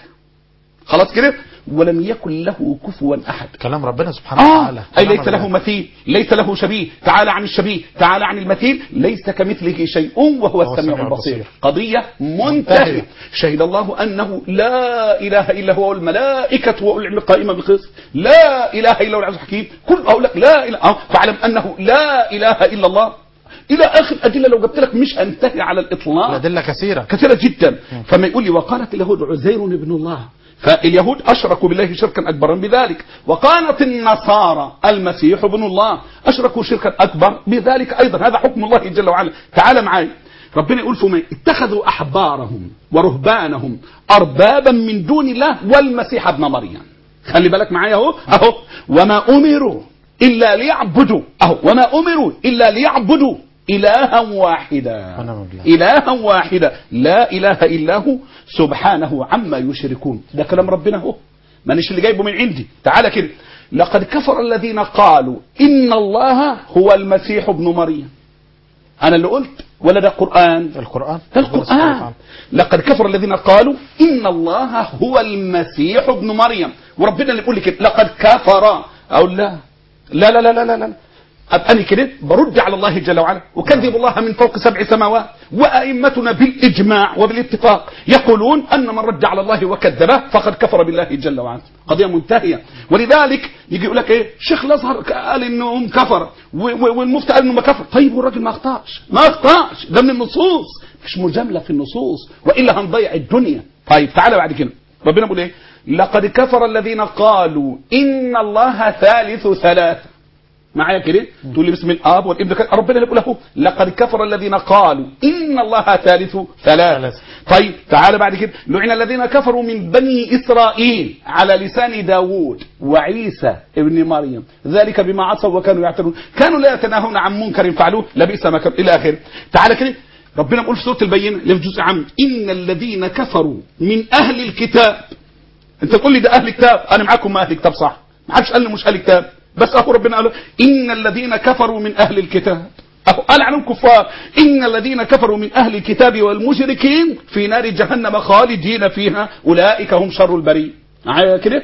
خلاص كده ولم يكن له كفوا أحد كلام ربنا سبحانه آه وتعالى أي كلام ليس له ربنا. مثيل ليس له شبيه تعالى عن الشبيه تعالى عن المثيل ليس كمثله شيء وهو السميع البصير قضية منتهية منتهية. شهد الله أنه لا إله إلا هو والملائكة وأولي العلم قائما بالقسط لا إله إلا هو العزيز الحكيم كل هؤلاء لا إله آه فاعلم أنه لا إله إلا الله إلى آخر أدلة لو جبت لك مش هنتهي على الإطلاق الأدلة كثيرة كثيرة جدا فما يقول لي وقالت اليهود عزير ابن الله فاليهود أشركوا بالله شركا أكبرا بذلك وقالت النصارى المسيح ابن الله أشركوا شركا أكبر بذلك أيضا هذا حكم الله جل وعلا تعال معي ربنا يقول فيهم إيه؟ اتخذوا أحبارهم ورهبانهم أربابا من دون الله والمسيح ابن مريم خلي بالك معايا اهو اهو وما امروا الا ليعبدوا اهو وما امروا الا ليعبدوا الها واحدا ونعم بالله. إلها واحدا لا إله إلا هو سبحانه عما يشركون ده كلام ربنا هو مانيش اللي جايبه من عندي تعالى كده لقد كفر الذين قالوا إن الله هو المسيح ابن مريم أنا اللي قلت ولا ده قرآن القرآن ده ربنا سبحانه القرآن وتعالى. لقد كفر الذين قالوا إن الله هو المسيح ابن مريم وربنا اللي بيقول لي كده لقد كفر أو لا لا لا لا لا لا, لا. أبقى أنا كده برد على الله جل وعلا وكذب الله من فوق سبع سماوات وأئمتنا بالإجماع وبالاتفاق يقولون أن من رد على الله وكذبه فقد كفر بالله جل وعلا قضية منتهية ولذلك يجي يقول لك إيه شيخ الأزهر قال إنهم كفر و- و- والمفتي قال إنه ما كفر طيب والراجل ما أخطأش ما أخطأش ده من النصوص مش مجاملة في النصوص وإلا هنضيع الدنيا طيب تعالى بعد كده ربنا بيقول إيه لقد كفر الذين قالوا إن الله ثالث ثلاثة معايا كده تقول لي باسم الاب والابن كده ربنا اللي بيقول له لقد كفر الذين قالوا ان الله ثالث ثلاث ثلاث. طيب تعالى بعد كده لعن الذين كفروا من بني اسرائيل على لسان داوود وعيسى ابن مريم ذلك بما عصوا وكانوا يعتدون كانوا لا يتناهون عن منكر فعلوه لبئس ما كانوا الى اخره تعالى كده ربنا بيقول في سوره البينه اللي في جزء عام ان الذين كفروا من اهل الكتاب انت تقول لي ده اهل كتاب انا معاكم اهل كتاب صح ما حدش قال لي مش اهل كتاب بس اخو ربنا قال ان الذين كفروا من اهل الكتاب اهو قال عنهم كفار ان الذين كفروا من اهل الكتاب والمشركين في نار جهنم خالدين فيها اولئك هم شر البرية معايا كده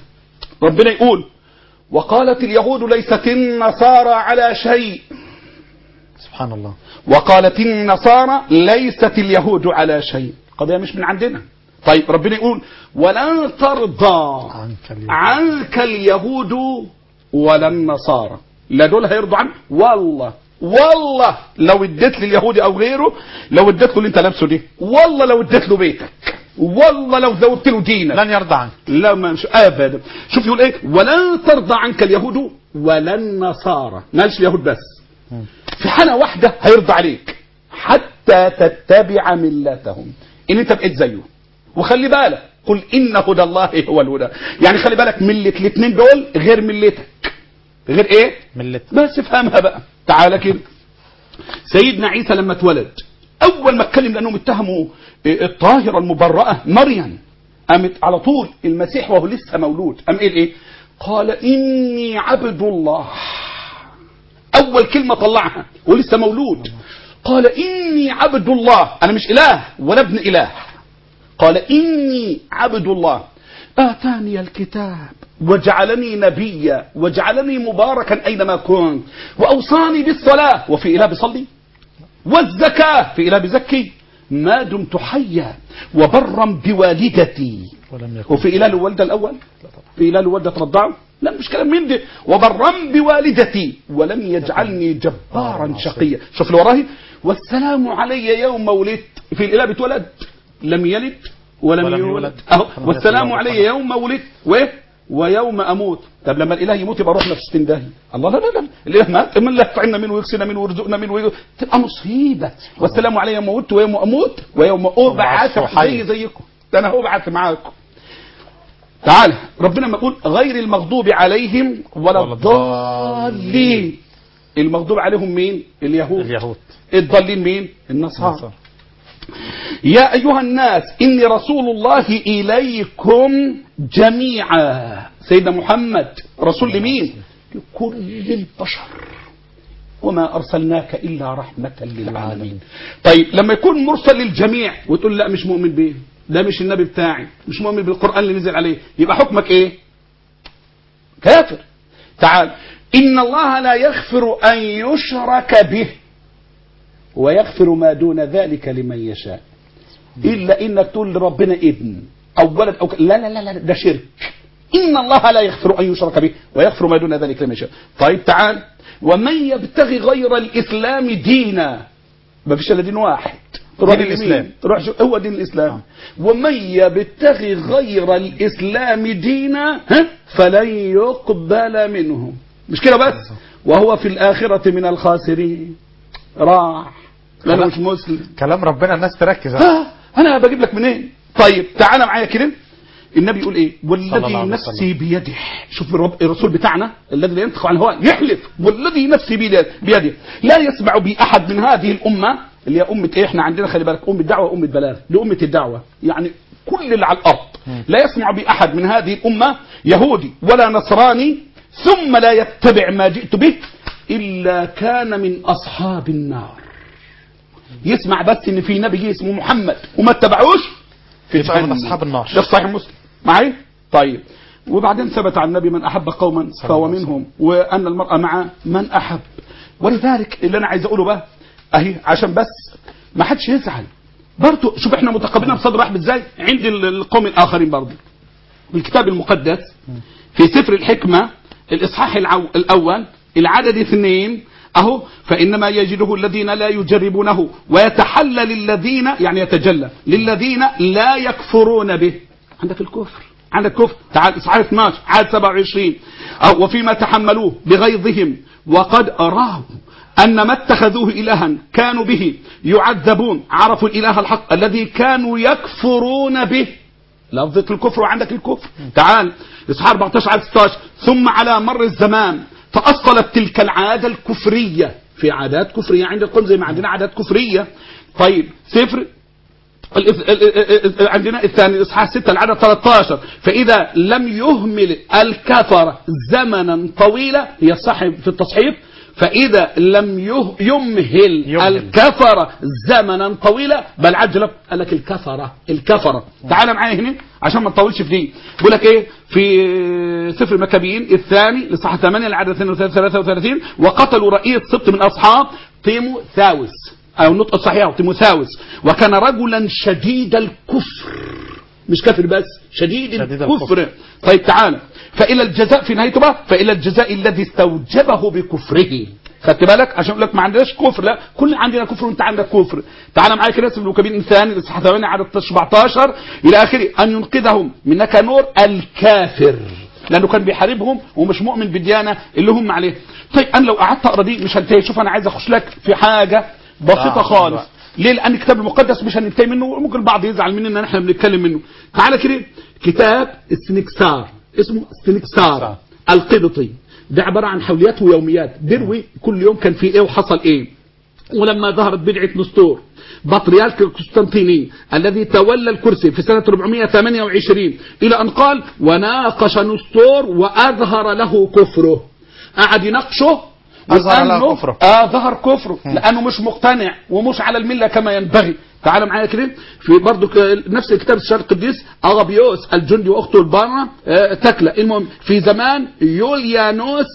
ربنا يقول وقالت اليهود ليست النصارى على شيء سبحان الله وقالت النصارى ليست اليهود على شيء قضية مش من عندنا طيب ربنا يقول ولن ترضى عنك اليهود. عنك اليهود ولا النصارى لا دول هيرضوا عنك والله والله لو اديت لليهودي او غيره لو اديت له اللي انت لابسه دي والله لو اديت له بيتك والله لو زودت له دينك لن يرضى عنك لا ما مش ابدا شوف يقول ايه ولن ترضى عنك اليهود ولا النصارى مالش اليهود بس في حالة واحدة هيرضى عليك حتى تتبع ملتهم ان انت بقيت زيه وخلي بالك قل ان هدى الله هو الهدى يعني خلي بالك ملة الاثنين دول غير ملتك غير ايه ملة بس افهمها بقى تعالى كده سيدنا عيسى لما اتولد اول ما اتكلم لانهم اتهموا إيه الطاهره المبرأه مريم قامت على طول المسيح وهو لسه مولود قام قال ايه قال اني عبد الله اول كلمه طلعها ولسه مولود قال اني عبد الله انا مش اله ولا ابن اله قال إني عبد الله آتاني الكتاب وجعلني نبيا وجعلني مباركا أينما كنت وأوصاني بالصلاة وفي إله بصلي والزكاة في إله بزكي ما دمت حيا وبرا بوالدتي ولم يكن وفي إله الوالدة الأول في إله الوالدة ترضعه لا مش كلام من ده وبرا بوالدتي ولم يجعلني جبارا شقيا شوف اللي وراهي والسلام علي يوم ولدت في الإله بتولد لم يلد ولم, ولم يولد يولد. أهو ولم والسلام يكن له علي كفوا. يوم ولدت و ويوم اموت طب لما الاله يموت يبقى روحنا في 60 داهيه الله لا لا لا الاله مات من لا يطعمنا منه ويكسنا منه ويرزقنا منه ويرزق. تبقى مصيبه والسلام علي يوم موت ويوم اموت ويوم ابعث أبعث حي. زي زيكم ده انا هبعث معاكم تعال ربنا ما يقول غير المغضوب عليهم ولا ولا الضالين المغضوب عليهم مين اليهود اليهود الضالين مين النصارى النصارى. يا أيها الناس إني رسول الله إليكم جميعا سيدنا محمد رسول لمين لكل البشر وما أرسلناك إلا رحمة للعالمين طيب لما يكون مرسل للجميع وتقول لا مش مؤمن به ده مش النبي بتاعي مش مؤمن بالقرآن اللي نزل عليه يبقى حكمك ايه كافر تعال إن الله لا يغفر أن يشرك به ويغفر ما دون ذلك لمن يشاء إلا إنك تقول لربنا ابن أو ولد أو ك... لا لا لا لا ده شرك إن الله لا يغفر أن يشرك به ويغفر ما دون ذلك لمن يشاء طيب تعال ومن يبتغي غير الإسلام دينا ما فيش إلا دين واحد تروح دين لمين؟ الإسلام. تروح شو هو دين الإسلام ومن يبتغي غير الإسلام دينا ها فلن يقبل منه مش كده بس وهو في الآخرة من الخاسرين راح لأنه خلاص. مش مسلم كلام ربنا الناس تركز آه انا بجيب لك منين طيب تعالى معايا كده النبي يقول ايه صلى الله والذي عليه نفسي وسلم. بيده شوف الرب الرسول بتاعنا الذي لا ينطق عن الهوى يحلف والذي نفسي بيده بيده لا يسمع بي احد من هذه الامه اللي هي امه ايه احنا عندنا خلي بالك ام الدعوه وام البلاغ دي امه الدعوه يعني كل اللي على الارض لا يسمع باحد من هذه الامه يهودي ولا نصراني ثم لا يتبع ما جئت به الا كان من اصحاب النار يسمع بس ان في نبي جه اسمه محمد وما اتبعوش في يبقى من جهنم. أصحاب النار. ده في صحيح مسلم معي طيب وبعدين ثبت عن النبي من احب قوما فهو الله عليه منهم وان المراه مع من احب ولذلك اللي انا عايز اقوله بقى اهي عشان بس ما حدش يزعل برضه شوف احنا متقبلين بصدر رحب ازاي عند ال- القوم الاخرين برضه الكتاب المقدس في سفر الحكمة الإصحاح العو... الأول العدد اثنين أهو فإنما يجده الذين لا يجربونه ويتحلى للذين يعني يتجلى للذين لا يكفرون به عندك الكفر عندك كفر تعال إصحاح 12 عدد 27 أو وفيما تحملوه بغيظهم وقد أراه أن ما اتخذوه إلها كانوا به يعذبون عرفوا الإله الحق الذي كانوا يكفرون به لفظة الكفر وعندك الكفر تعال اصحاح 14 على 16 ثم على مر الزمان تأصلت تلك العادة الكفرية في عادات كفرية عند القوم زي ما عندنا عادات كفرية طيب صفر الإث- ال- ال- ال- عندنا الثاني اصحاح 6 العدد 13 فاذا لم يهمل الكفر زمنا طويلا هي الصح في التصحيف فاذا لم يه- يمهل, يمهل. الكفر زمنا طويلا بل عجل قال لك الكفره الكفره تعال معايا هنا عشان ما نطولش في دي بيقول لك ايه في سفر المكابيين الثاني لصحة 8 العدد 33 وقتلوا رئيس سبط من اصحاب تيموثاوس او النطق الصحيح تيموثاوس وكان رجلا شديد الكفر مش كافر بس شديد, شديد الكفر. الكفر. طيب تعالى فإلى الجزاء في نهايته بقى فإلى الجزاء الذي استوجبه بكفره خدت بالك عشان اقول لك ما عندناش كفر لا كل عندنا كفر وانت عندك كفر تعالى معايا كده اسم الكبير الثاني الاصحاح 8 عدد 17 الى اخره ان ينقذهم من نور الكافر لانه كان بيحاربهم ومش مؤمن بالديانه اللي هم عليها طيب انا لو قعدت اقرا دي مش هنتهي شوف انا عايز اخش لك في حاجه بسيطه آه، خالص دلوقتي. ليه لان الكتاب المقدس مش هننتهي منه وممكن البعض يزعل مننا ان احنا بنتكلم منه تعالى كده كتاب السنكسار اسمه السنكسار القبطي ده عباره عن حوليات ويوميات بيروي كل يوم كان في ايه وحصل ايه ولما ظهرت بدعة نسطور بطريرك القسطنطيني الذي تولى الكرسي في سنة 428 إلى أن قال وناقش نسطور وأظهر له كفره قعد يناقشه أظهر له لأنه- كفره. اه ظهر كفره لانه مش مقتنع ومش على المله كما ينبغي تعال معايا كده في برضو ك- نفس الكتاب الشرق القديس اغابيوس الجندي واخته البارة آه تكلا المهم في زمان يوليانوس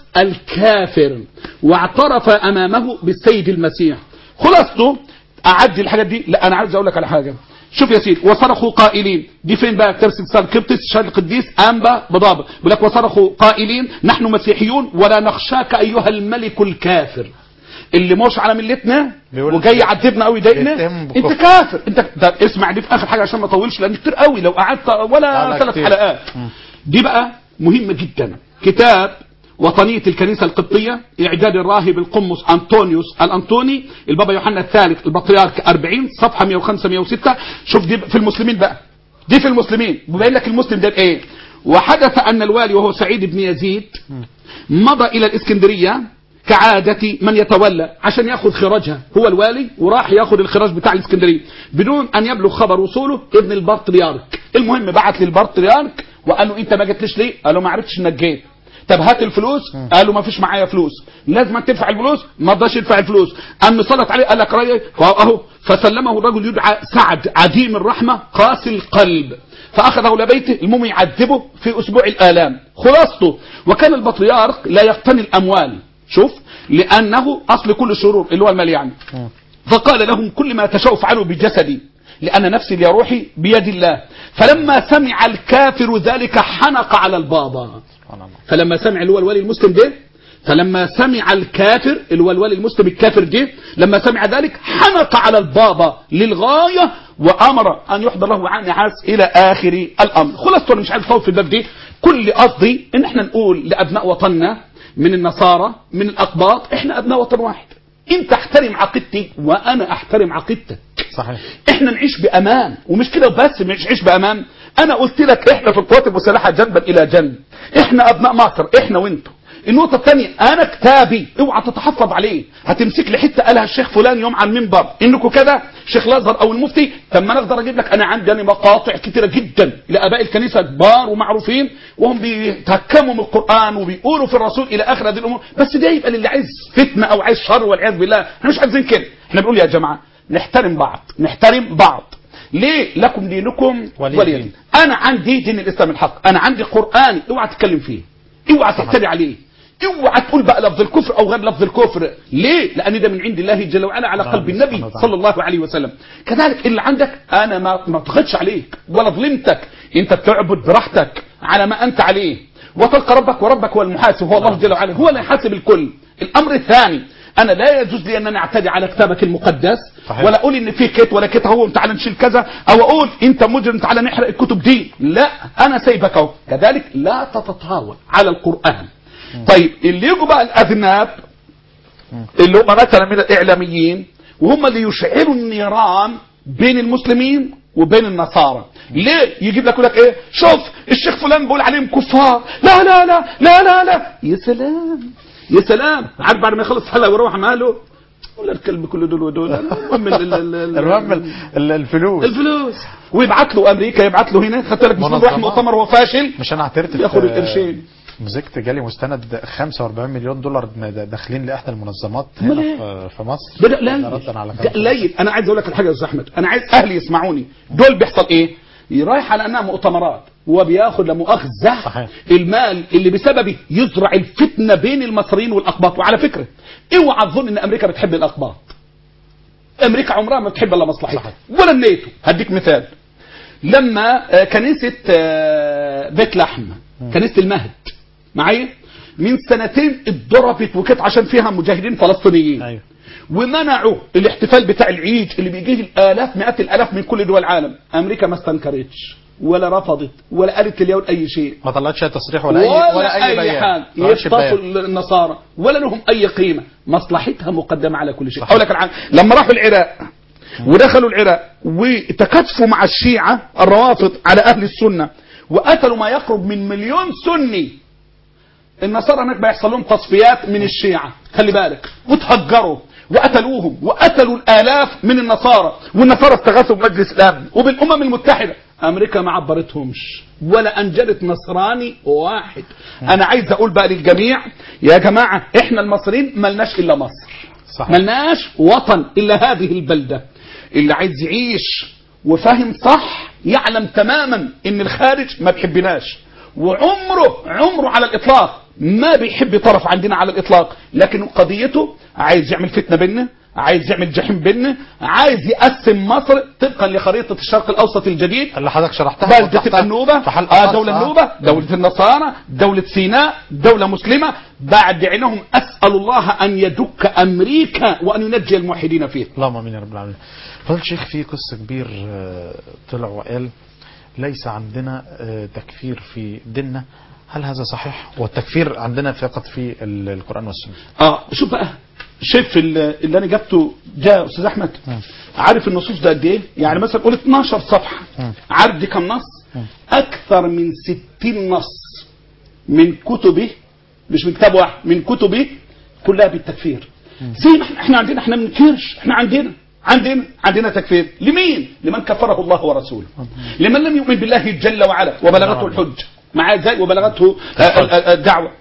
الكافر واعترف امامه بالسيد المسيح خلاصته اعدي الحاجات دي لا انا عايز اقول لك على حاجه شوف يا سيدي وصرخوا قائلين دي فين بقى كتاب سلسال قبطس الشرق القديس انبا بضابه بيقول لك وصرخوا قائلين نحن مسيحيون ولا نخشاك ايها الملك الكافر اللي مش على ملتنا بيقول- وجاي يعذبنا قوي يضايقنا بيتهم بكفر. انت كافر انت ده اسمع دي في اخر حاجه عشان ما اطولش لان كتير قوي لو قعدت لا، ولا لا، ثلاث كتير. حلقات دي بقى مهمه جدا كتاب وطنية الكنيسة القبطية إعداد الراهب القمص أنطونيوس الأنطوني البابا يوحنا الثالث البطريرك 40 صفحة 105 106 شوف دي في المسلمين بقى دي في المسلمين بيبين لك المسلم ده ايه وحدث أن الوالي وهو سعيد بن يزيد مضى إلى الإسكندرية كعادة من يتولى عشان ياخذ خراجها هو الوالي وراح ياخذ الخراج بتاع الاسكندريه بدون ان يبلغ خبر وصوله ابن البطريرك المهم بعت للبطريرك وقال له انت ما جيتليش ليه قال له ما عرفتش انك جيت طب هات الفلوس قال له ما فيش معايا فلوس لازم تدفع الفلوس ما رضاش يدفع الفلوس قام صلت عليه قال لك راي اهو فسلمه الرجل يدعى سعد عديم الرحمه قاسي القلب فاخذه الى بيته المهم يعذبه في اسبوع الالام خلاصته وكان البطريرك لا يقتني الاموال شوف لانه اصل كل الشرور اللي هو المال يعني فقال لهم كل ما تشاء فعلوا بجسدي لأن نفسي لروحي بيد الله فلما سمع الكافر ذلك حنق على البابا سبحان الله فلما سمع اللي هو الولي المسلم ده فلما سمع الكافر اللي هو الولي المسلم الكافر ده لما سمع ذلك حنق على البابا للغاية وأمر أن يحضر له عن نحاس إلى آخر الأمر خلاص أنا مش عايز أطول في الباب دي كل قصدي إن احنا نقول لأبناء وطننا من النصارى من الأقباط احنا أبناء وطن واحد انت احترم عقيدتي وانا احترم عقيدتك صحيح احنا نعيش بامان ومش كده بس مش نعيش بامان انا قلت لك احنا في القوات المسلحه جنبا الى جنب احنا ابناء مصر احنا وانتوا النقطة الثانية أنا كتابي اوعى تتحفظ عليه هتمسك لي حتة قالها الشيخ فلان يوم على المنبر إنكم كده شيخ الأزهر أو المفتي طب ما أنا أقدر أجيب لك أنا عندي أنا مقاطع كتيرة جدا لآباء الكنيسة كبار ومعروفين وهم بيتهكموا من القرآن وبيقولوا في الرسول إلى آخر هذه الأمور بس ده يبقى للي عايز فتنة أو عايز شر والعياذ بالله احنا مش عايزين كده احنا بنقول يا جماعة نحترم بعض نحترم بعض ليه لكم دينكم ولي ولي دين. دين انا عندي دين الاسلام الحق انا عندي قراني اوعى تتكلم فيه اوعى تعتدي عليه اوعى تقول بقى لفظ الكفر او غير لفظ الكفر ليه لان ده من عند الله جل وعلا على نعم، قلب النبي سبحانه وتعالى. صلى الله عليه وسلم كذلك اللي عندك انا ما ما ضغطش عليك ولا ظلمتك انت بتعبد براحتك على ما انت عليه وتلقى ربك وربك هو المحاسب هو الله جل وعلا هو اللي يحاسب الكل الامر الثاني انا لا يجوز لي ان انا اعتدي على كتابك المقدس صحيح. ولا اقول ان في كت ولا كت اهو تعالى نشيل كذا او اقول انت مجرم تعالى نحرق الكتب دي لا انا سايبك اهو كذلك لا تتطاول على القران طيب اللي يجوا بقى الاذناب اللي هم مثلا من الاعلاميين وهم اللي يشعلوا النيران بين المسلمين وبين النصارى ليه يجيب لك يقول لك ايه شوف الشيخ فلان بيقول عليهم كفار لا لا لا لا لا لا يا سلام يا سلام عارف بعد ما يخلص حلقه ويروح ماله ولا الكلب كل دول ودول المهم ال- ال- ال- ال- المهم ال- ال- الفلوس الفلوس ويبعت له امريكا يبعت له هنا خدت بالك مش منظمات. راح مؤتمر هو فاشل مش انا اعترت في- ياخد القرشين مسكت جالي مستند 45 مليون دولار داخلين لاحدى المنظمات أمال هنا إيه؟ في- في مصر ده قليل ردا على ده قليل انا عايز اقول لك الحاجه يا استاذ احمد انا عايز اهلي يسمعوني دول بيحصل ايه رايح على انها مؤتمرات وبياخد لمؤاخذه صحيح. المال اللي بسببه يزرع الفتنه بين المصريين والاقباط وعلى فكره اوعى تظن ان امريكا بتحب الاقباط امريكا عمرها ما بتحب الا مصلحتها صحيح. ولا الناتو هديك مثال لما آه، كنيسه آه، بيت لحم كنيسه المهد معايا من سنتين اتضربت وكانت عشان فيها مجاهدين فلسطينيين ايوه ومنعوا الاحتفال بتاع العيد اللي بيجيه الالاف مئات الالاف من كل دول العالم امريكا ما استنكرتش ولا رفضت ولا قالت لليهود اي شيء ما طلعتش اي تصريح ولا اي ولا اي بيان حاجه ما طلعش يخطفوا بيان. النصارى ولا لهم اي قيمه مصلحتها مقدمه على كل شيء صحيح. اقول لك العام لما راحوا العراق ودخلوا العراق وتكاتفوا مع الشيعه الروافض على اهل السنه وقتلوا ما يقرب من مليون سني النصارى هناك بيحصل لهم تصفيات من الشيعة خلي بالك وتهجروا وقتلوهم وقتلوا الآلاف من النصارى والنصارى استغاثوا بمجلس الأمن وبالأمم المتحدة أمريكا ما عبرتهمش ولا أنجلت نصراني واحد أنا عايز أقول بقى للجميع يا جماعة إحنا المصريين ملناش إلا مصر صحيح. ملناش وطن إلا هذه البلدة اللي عايز يعيش وفاهم صح يعلم تماما ان الخارج ما بيحبناش وعمره عمره على الاطلاق ما بيحب طرف عندنا على الاطلاق لكن قضيته عايز يعمل فتنه بيننا عايز يعمل جحيم بيننا عايز يقسم مصر طبقا لخريطه الشرق الاوسط الجديد اللي حضرتك شرحتها بلدة وضحتها النوبة في حلقة آه خاصة. دولة النوبة دولة النصارى دولة سيناء دولة مسلمة بعد عنهم أسأل الله أن يدك أمريكا وأن ينجي الموحدين فيه اللهم امين يا رب العالمين فضل الشيخ في قصه كبير آه، طلع وقال ليس عندنا آه، تكفير في ديننا هل هذا صحيح والتكفير عندنا فقط في ال- القران والسنه اه شوف بقى شايف ال- اللي انا جبته جاء استاذ احمد عارف النصوص ده قد ايه يعني مثلا قول 12 صفحه مم. عارف دي كم نص اكثر من 60 نص من كتبه مش من كتاب واحد من كتبه كلها بالتكفير زي ما احنا احنا عندنا احنا ما بننكرش احنا عندنا عندنا عندنا تكفير لمين لمن كفره الله ورسوله لمن لم يؤمن بالله جل وعلا وبلغته الحجه مع ذلك وبلغته آه، آه، آه، الدعوه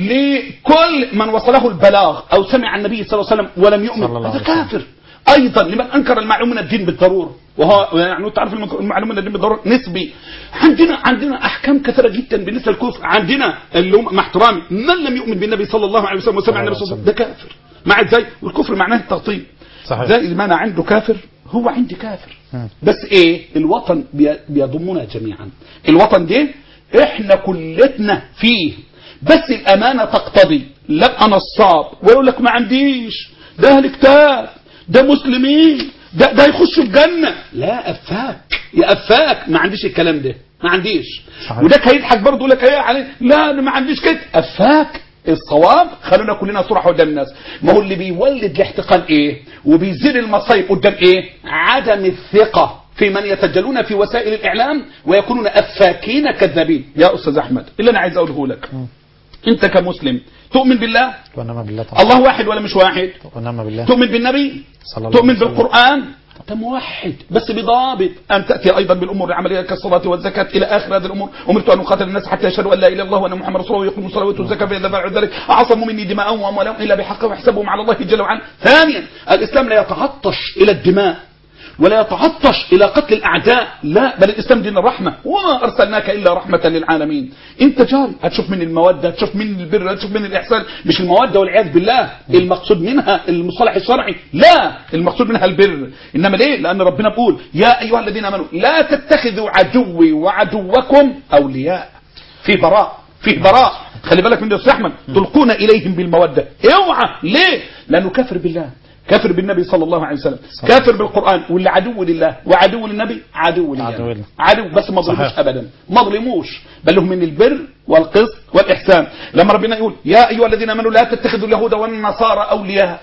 لكل من وصله البلاغ او سمع النبي صلى الله عليه وسلم ولم يؤمن صلى الله هذا عليه وسلم. كافر ايضا لمن انكر المعلوم من الدين بالضروره وهو يعني تعرف المك- المعلوم من الدين بالضروره نسبي عندنا عندنا احكام كثيره جدا بالنسبه للكفر عندنا اللي هم مع احترامي من لم يؤمن بالنبي صلى الله عليه وسلم وسمع النبي صلى الله عليه وسلم ده كافر مع ازاي والكفر معناه التغطيل صحيح. زي ما انا عنده كافر هو عندي كافر مم. بس ايه الوطن بي- بيضمنا جميعا الوطن ده احنا كلتنا فيه بس الامانه تقتضي لا انا الصاب ويقول لك ما عنديش ده اهل كتاب ده مسلمين ده ده يخشوا الجنه لا افاك يا افاك ما عنديش الكلام ده ما عنديش صحيح. وده هيضحك برضه يقول لك ايه عليه لا انا ما عنديش كده افاك الصواب خلونا كلنا صراحة قدام الناس ما هو اللي بيولد الاحتقان ايه وبيزيد المصايب قدام ايه عدم الثقة في من يتجلون في وسائل الاعلام ويكونون افاكين كذابين يا استاذ احمد اللي انا عايز اقوله لك انت كمسلم تؤمن بالله ونعم بالله طبعا الله واحد ولا مش واحد ونعم بالله تؤمن بالنبي صلى الله تؤمن عليه وسلم. بالقرآن انت موحد بس بضابط ان تاتي ايضا بالامور العمليه كالصلاه والزكاه الى اخر هذه الامور امرت ان اقاتل الناس حتى يشهدوا ان لا اله الا الله وان محمد رسول الله ويقيموا الصلاه ويؤتوا الزكاه فاذا فعلوا ذلك عصموا مني دماءهم واموالهم الا بحق وحسابهم على الله جل وعلا ثانيا الاسلام لا يتعطش الى الدماء ولا يتعطش الى قتل الاعداء لا بل الاسلام دين الرحمه وما ارسلناك الا رحمه للعالمين انت جاري هتشوف من الموده هتشوف من البر هتشوف من الاحسان مش الموده والعياذ بالله المقصود منها المصطلح الشرعي لا المقصود منها البر انما ليه لان ربنا بيقول يا ايها الذين امنوا لا تتخذوا عدوي وعدوكم اولياء في براء فيه براء خلي بالك من ده يا استاذ احمد تلقون اليهم بالموده اوعى ليه لانه كافر بالله كافر بالنبي صلى الله عليه وسلم كافر بالقران واللي عدو لله وعدو للنبي عدو لله عدو لله. عدو بس ما ظلموش صحيح. ابدا ما ظلموش بل هم من البر والقسط والاحسان لما ربنا يقول يا ايها الذين امنوا لا تتخذوا اليهود والنصارى اولياء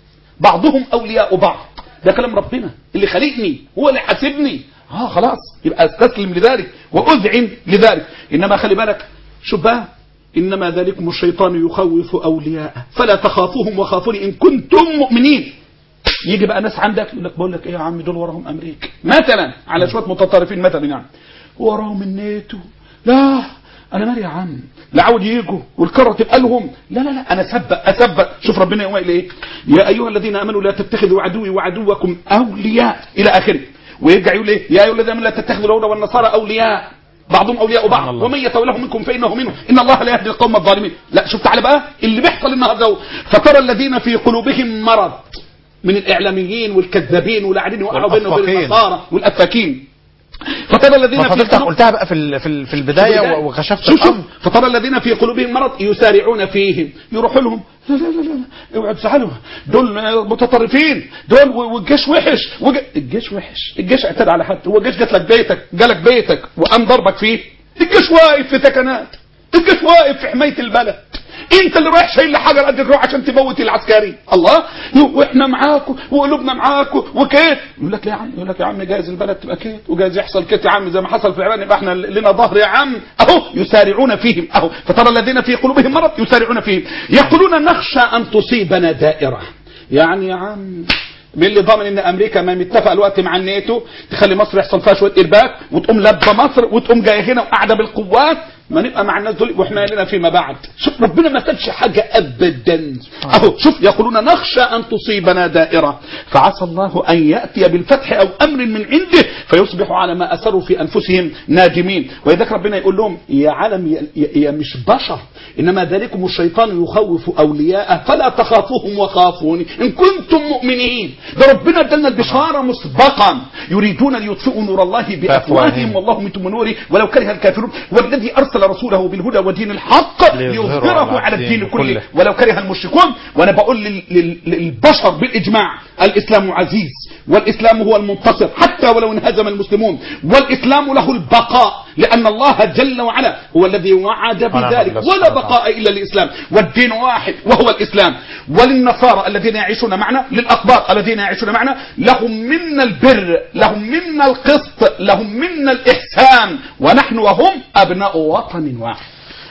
بعضهم اولياء بعض ده كلام ربنا اللي خلقني هو اللي حاسبني اه خلاص يبقى استسلم لذلك واذعن لذلك انما خلي بالك شوف بقى انما ذلكم الشيطان يخوف اولياءه فلا تخافوهم وخافوني ان كنتم مؤمنين يجي بقى ناس عندك يقول لك بقول لك ايه يا عم دول وراهم امريكا مثلا على شويه متطرفين مثلا يعني وراهم الناتو لا انا مالي يا عم لا عاود يجوا والكره تبقى لهم لا لا لا انا سبق اسبق شوف ربنا يقول ايه يا ايها الذين امنوا لا تتخذوا عدوي وعدوكم اولياء الى اخره ويرجع يقول ايه يا ايها الذين امنوا لا تتخذوا اليهود والنصارى اولياء بعضهم اولياء سبحان بعض الله. ومن يتولهم منكم فانه منهم ان الله لا يهدي القوم الظالمين لا شوف تعالى بقى اللي بيحصل النهارده اهو. فترى الذين في قلوبهم مرض من الاعلاميين والكذابين واللي قاعدين يوقعوا بينه وبين والأفاكين. النصارى والافاكين فترى الذين في فحضرتك قلوب- قلتها بقى في ال- في ال- في البدايه و- وكشفت شوف شوف الامر فترى الذين في قلوبهم مرض يسارعون فيهم يروحوا لهم لا لا لا لا اوعوا تزعلوا دول آه، متطرفين دول و- والجيش وحش وج... الجيش وحش الجيش اعتدى على حد هو الجيش جات لك بيتك جالك بيتك وقام ضربك فيه الجيش واقف في سكنات الجيش واقف في حمايه البلد انت اللي رايح شايل حجر قد الروح عشان تموت العسكري الله واحنا معاكم وقلوبنا معاكم وكيت يقول لك لا يا عم يقول لك يا عم جايز البلد تبقى كيت وجايز يحصل كيت يا عم زي ما حصل في العراق يبقى احنا لنا ظهر يا عم اهو يسارعون فيهم اهو فترى الذين في قلوبهم مرض يسارعون فيهم يقولون نخشى ان تصيبنا دائره يعني يا عم مين اللي ضامن ان امريكا ما متفق الوقت مع الناتو تخلي مصر يحصل فيها شويه ارباك وتقوم لابه مصر وتقوم جايه هنا وقاعده بالقوات ما نبقى مع الناس دول واحنا لنا فيما بعد شوف ربنا ما سابش حاجه ابدا اهو شوف يقولون نخشى ان تصيبنا دائره فعسى الله ان ياتي بالفتح او امر من عنده فيصبحوا على ما اسروا في انفسهم نادمين ولذلك ربنا يقول لهم يا عالم يا, يا, يا مش بشر انما ذلكم الشيطان يخوف اولياءه فلا تخافوهم وخافوني ان كنتم مؤمنين ده ربنا ادلنا البشاره مسبقا يريدون ليطفئوا نور الله بافواههم والله متم نوره ولو كره الكافرون والذي ارسل رسوله بالهدى ودين الحق ليظهره ليظهره على الدين كله ولو كره المشركون وانا بقول لل- لل- للبشر بالاجماع الاسلام عزيز والاسلام هو المنتصر حتى ولو انهزم المسلمون والاسلام له البقاء لان الله جل وعلا هو الذي وعد ونعم بذلك بالله ولا سبحانه بقاء الا الاسلام والدين واحد وهو الاسلام وللنصارى الذين يعيشون معنا للاقباط الذين يعيشون معنا لهم منا البر لهم منا القسط لهم منا الاحسان ونحن وهم ابناء وطن واحد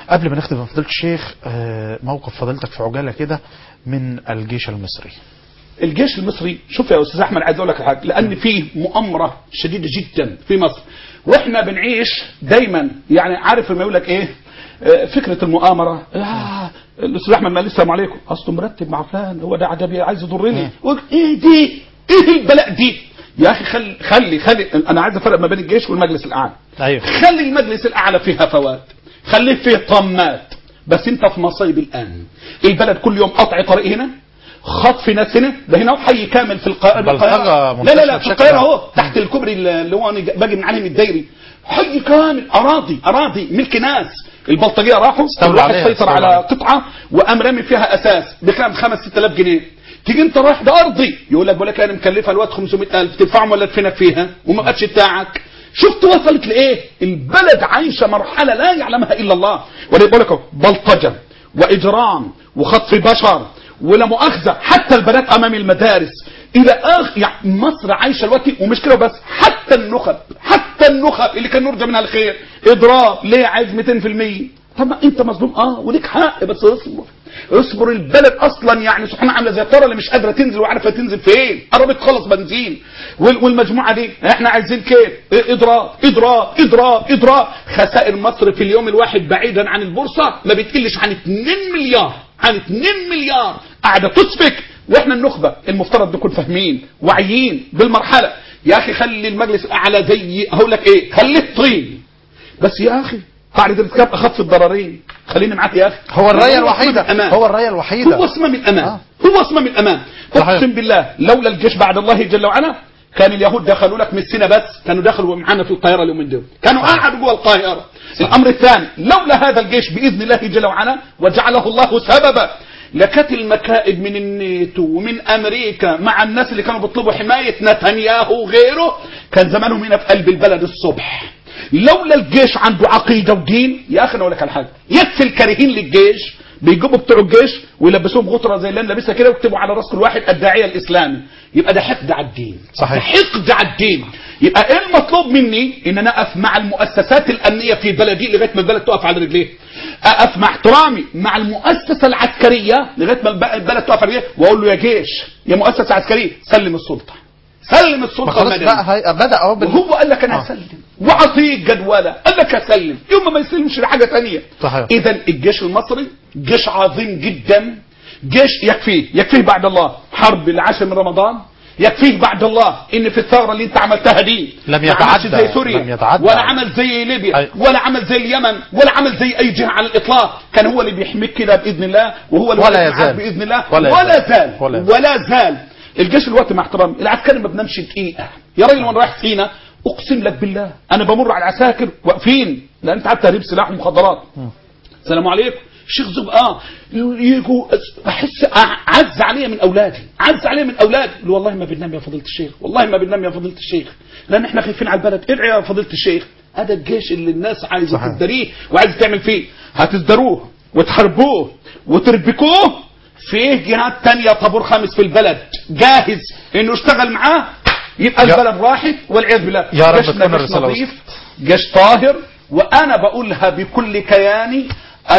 قبل ما نختم يا فضيله الشيخ آه، موقف فضيلتك في عجاله كده من الجيش المصري الجيش المصري شوف يا استاذ احمد عايز اقول لك حاجه لان فيه مؤامره شديده جدا في مصر واحنا بنعيش دايما يعني عارف لما يقول لك ايه آه، فكره المؤامره آه الاستاذ احمد ما السلام عليكم اصله مرتب مع فلان هو ده عجبي عايز يضرني يقول ايه دي ايه البلاء دي يا اخي خلي خلي خلي انا عايز افرق ما بين الجيش والمجلس الاعلى ايوه خلي المجلس الاعلى فيه هفوات خليه فيه طمات بس انت في مصايب الان البلد كل يوم قطع طريق هنا خطف ناس هنا ده هنا حي كامل في القاهره بلطجة القاهرة. لا لا لا في منتشرة القاهره بشكل- اهو تحت الكوبري اللي هو انا باجي من عليهم الدايري حي كامل اراضي اراضي ملك ناس البلطجيه راحوا استولوا الواحد عليها، سيطر استولوا على عليها. قطعه وقام رامي فيها اساس بكام 5 6000 جنيه تيجي انت رايح ده ارضي يقول لك بقول لك انا مكلفها الوقت 500000 تدفعهم ولا تدفنك فيها وما بقتش بتاعك شفت وصلت لايه البلد عايشه مرحله لا يعلمها الا الله ولا بقول لك أهو، بلطجه واجرام وخطف بشر ولا مؤاخذه حتى البنات امام المدارس الى اخر يعني مصر عايشه دلوقتي ومش كده بس حتى النخب حتى النخب اللي كان نرجى منها الخير اضراب ليه عايز 200% طب ما انت مظلوم اه وليك حق بس اصبر اصبر البلد اصلا يعني سبحان الله عامله زي الطاره اللي مش قادره تنزل وعارفه تنزل فين قربت تخلص بنزين وال- والمجموعه دي احنا عايزين كيف إيه، اضراب اضراب اضراب اضراب خسائر مصر في اليوم الواحد بعيدا عن البورصه ما بتقلش عن 2 مليار عن 2 مليار قاعده تسفك واحنا النخبه المفترض نكون فاهمين واعيين بالمرحله يا اخي خلي المجلس الاعلى زي هقول لك ايه خليه طين بس يا اخي قاعده الارتكاب اخف الضررين خليني معاك يا اخي هو الرايه اسمه الوحيده من أمان. هو الرايه الوحيده هو صمم الامان آه. هو صمم الامان صحيح. اقسم بالله لولا الجيش بعد الله جل وعلا كان اليهود دخلوا لك من السنة بس كانوا دخلوا معانا في الطائرة اليومين دول كانوا قاعدوا جوه القاهرة الأمر الثاني لولا هذا الجيش بإذن الله جل وعلا وجعله الله سببا لكانت المكائد من الناتو ومن أمريكا مع الناس اللي كانوا بيطلبوا حماية نتنياهو وغيره كان زمانهم هنا في قلب البلد الصبح لولا الجيش عنده عقيده ودين يا اخي انا اقول لك على حاجه يكفي الكارهين للجيش بيجيبوا بتوع الجيش ويلبسوهم غطره زي اللي انا لابسها كده ويكتبوا على راس كل واحد الداعيه الاسلامي يبقى ده حقد على الدين صحيح. ده حقد على الدين يبقى ايه المطلوب مني ان انا اقف مع المؤسسات الامنيه في بلدي لغايه ما البلد تقف على رجليها اقف مع احترامي مع المؤسسه العسكريه لغايه ما الب- البلد تقف على رجليها واقول له يا جيش يا مؤسسه عسكريه سلم السلطه سلم ما السلطه خلاص المدنيه بقى هي... بدا اهو بال- وهو قال لك انا آه. هسلم واعطيك جدوله قال لك هسلم يوم ما يسلمش لحاجه ثانيه صحيح. اذا الجيش المصري جيش عظيم جدا جيش يكفيه يكفيه بعد الله حرب العاشر من رمضان يكفيه بعد الله ان في الثوره اللي انت عملتها دي لم ما عملش يتعدى- زي سوريا لم يتعدى. ولا عمل زي ليبيا أي. ولا عمل زي اليمن ولا عمل زي اي جهه على الاطلاق كان هو اللي بيحميك كده باذن الله وهو اللي ولا واقف معاك يزال. باذن الله ولا ولا يزال. زال ولا يزال. ولا زال الجيش الوقت مع احترامي العسكري ما بنامش دقيقه يا راجل وانا رايح سينا اقسم لك بالله انا بمر على العساكر واقفين لان انت عارف تهريب سلاح ومخدرات السلام عليكم الشيخ زوب اه يجوا بحس عز عليا من اولادي عز عليا من اولادي يقول والله ما بننام يا فضيله الشيخ والله ما بننام يا فضيله الشيخ لان احنا خايفين على البلد ادعي يا فضيله الشيخ هذا الجيش اللي الناس عايزه صحيح. تداريه وعايزه تعمل فيه هتزدروه وتحاربوه وتربكوه فيه جهات تانية طابور خامس في البلد جاهز انه يشتغل معاه يبقى يا- البلد راحت والعياذ بالله يا رب جيشنا تكون جيش الرسالة نظيف جيش طاهر وانا بقولها بكل كياني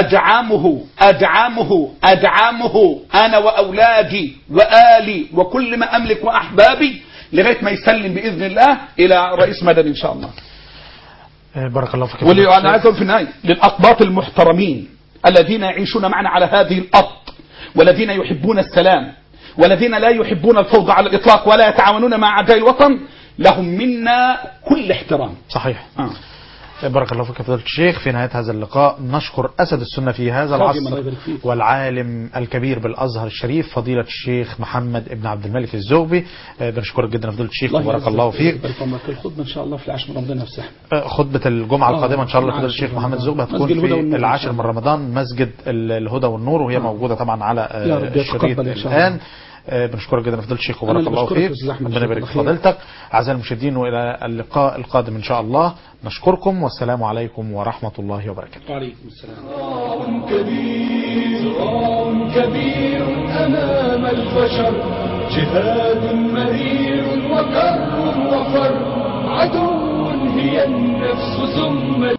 ادعمه ادعمه ادعمه انا واولادي والي وكل ما املك واحبابي لغايه ما يسلم باذن الله الى رئيس مدني ان شاء الله آه، بارك الله فيك يا واللي فضيلة انا عايز الشيخ. اقول في النهايه للاقباط المحترمين الذين يعيشون معنا على هذه الارض والذين يحبون السلام والذين لا يحبون الفوضى على الاطلاق ولا يتعاونون مع اعداء الوطن لهم منا كل احترام صحيح آه. بارك الله فيك يا فضيلة الشيخ في نهاية هذا اللقاء نشكر أسد السنة في هذا خادم، الله العصر يبارك فيك. والعالم الكبير بالأزهر الشريف فضيلة الشيخ محمد ابن عبد الملك الزغبي آه، بنشكرك جدا يا فضيلة الشيخ وبارك الله فيك بارك الله فيك الخطبه ان شاء الله في العشر من رمضان نفسها آه، خطبة الجمعة آه، القادمة إن شاء الله العاشر فضيلة الشيخ من محمد رمضان. الزغبي هتكون مسجد الهدى في والنور إن العاشر شاء من الله. رمضان مسجد ال- الهدى والنور وهي موجودة طبعا على آه، يا رب الشريط يتقبل إن شاء الله. الآن آه، بنشكرك جدا يا فضيلة الشيخ أنا وبارك اللي الله بشكرك يا فيك أستاذ أحمد، ربنا يبارك جزاك في الله خير. فضيلتك أعزائي المشاهدين وإلى اللقاء القادم إن شاء الله نشكركم والسلام عليكم ورحمة الله وبركاته وعليكم السلام صراع كبير صراع كبير أمام البشر جهاد مرير وكر وفر عدو هي النفس ثم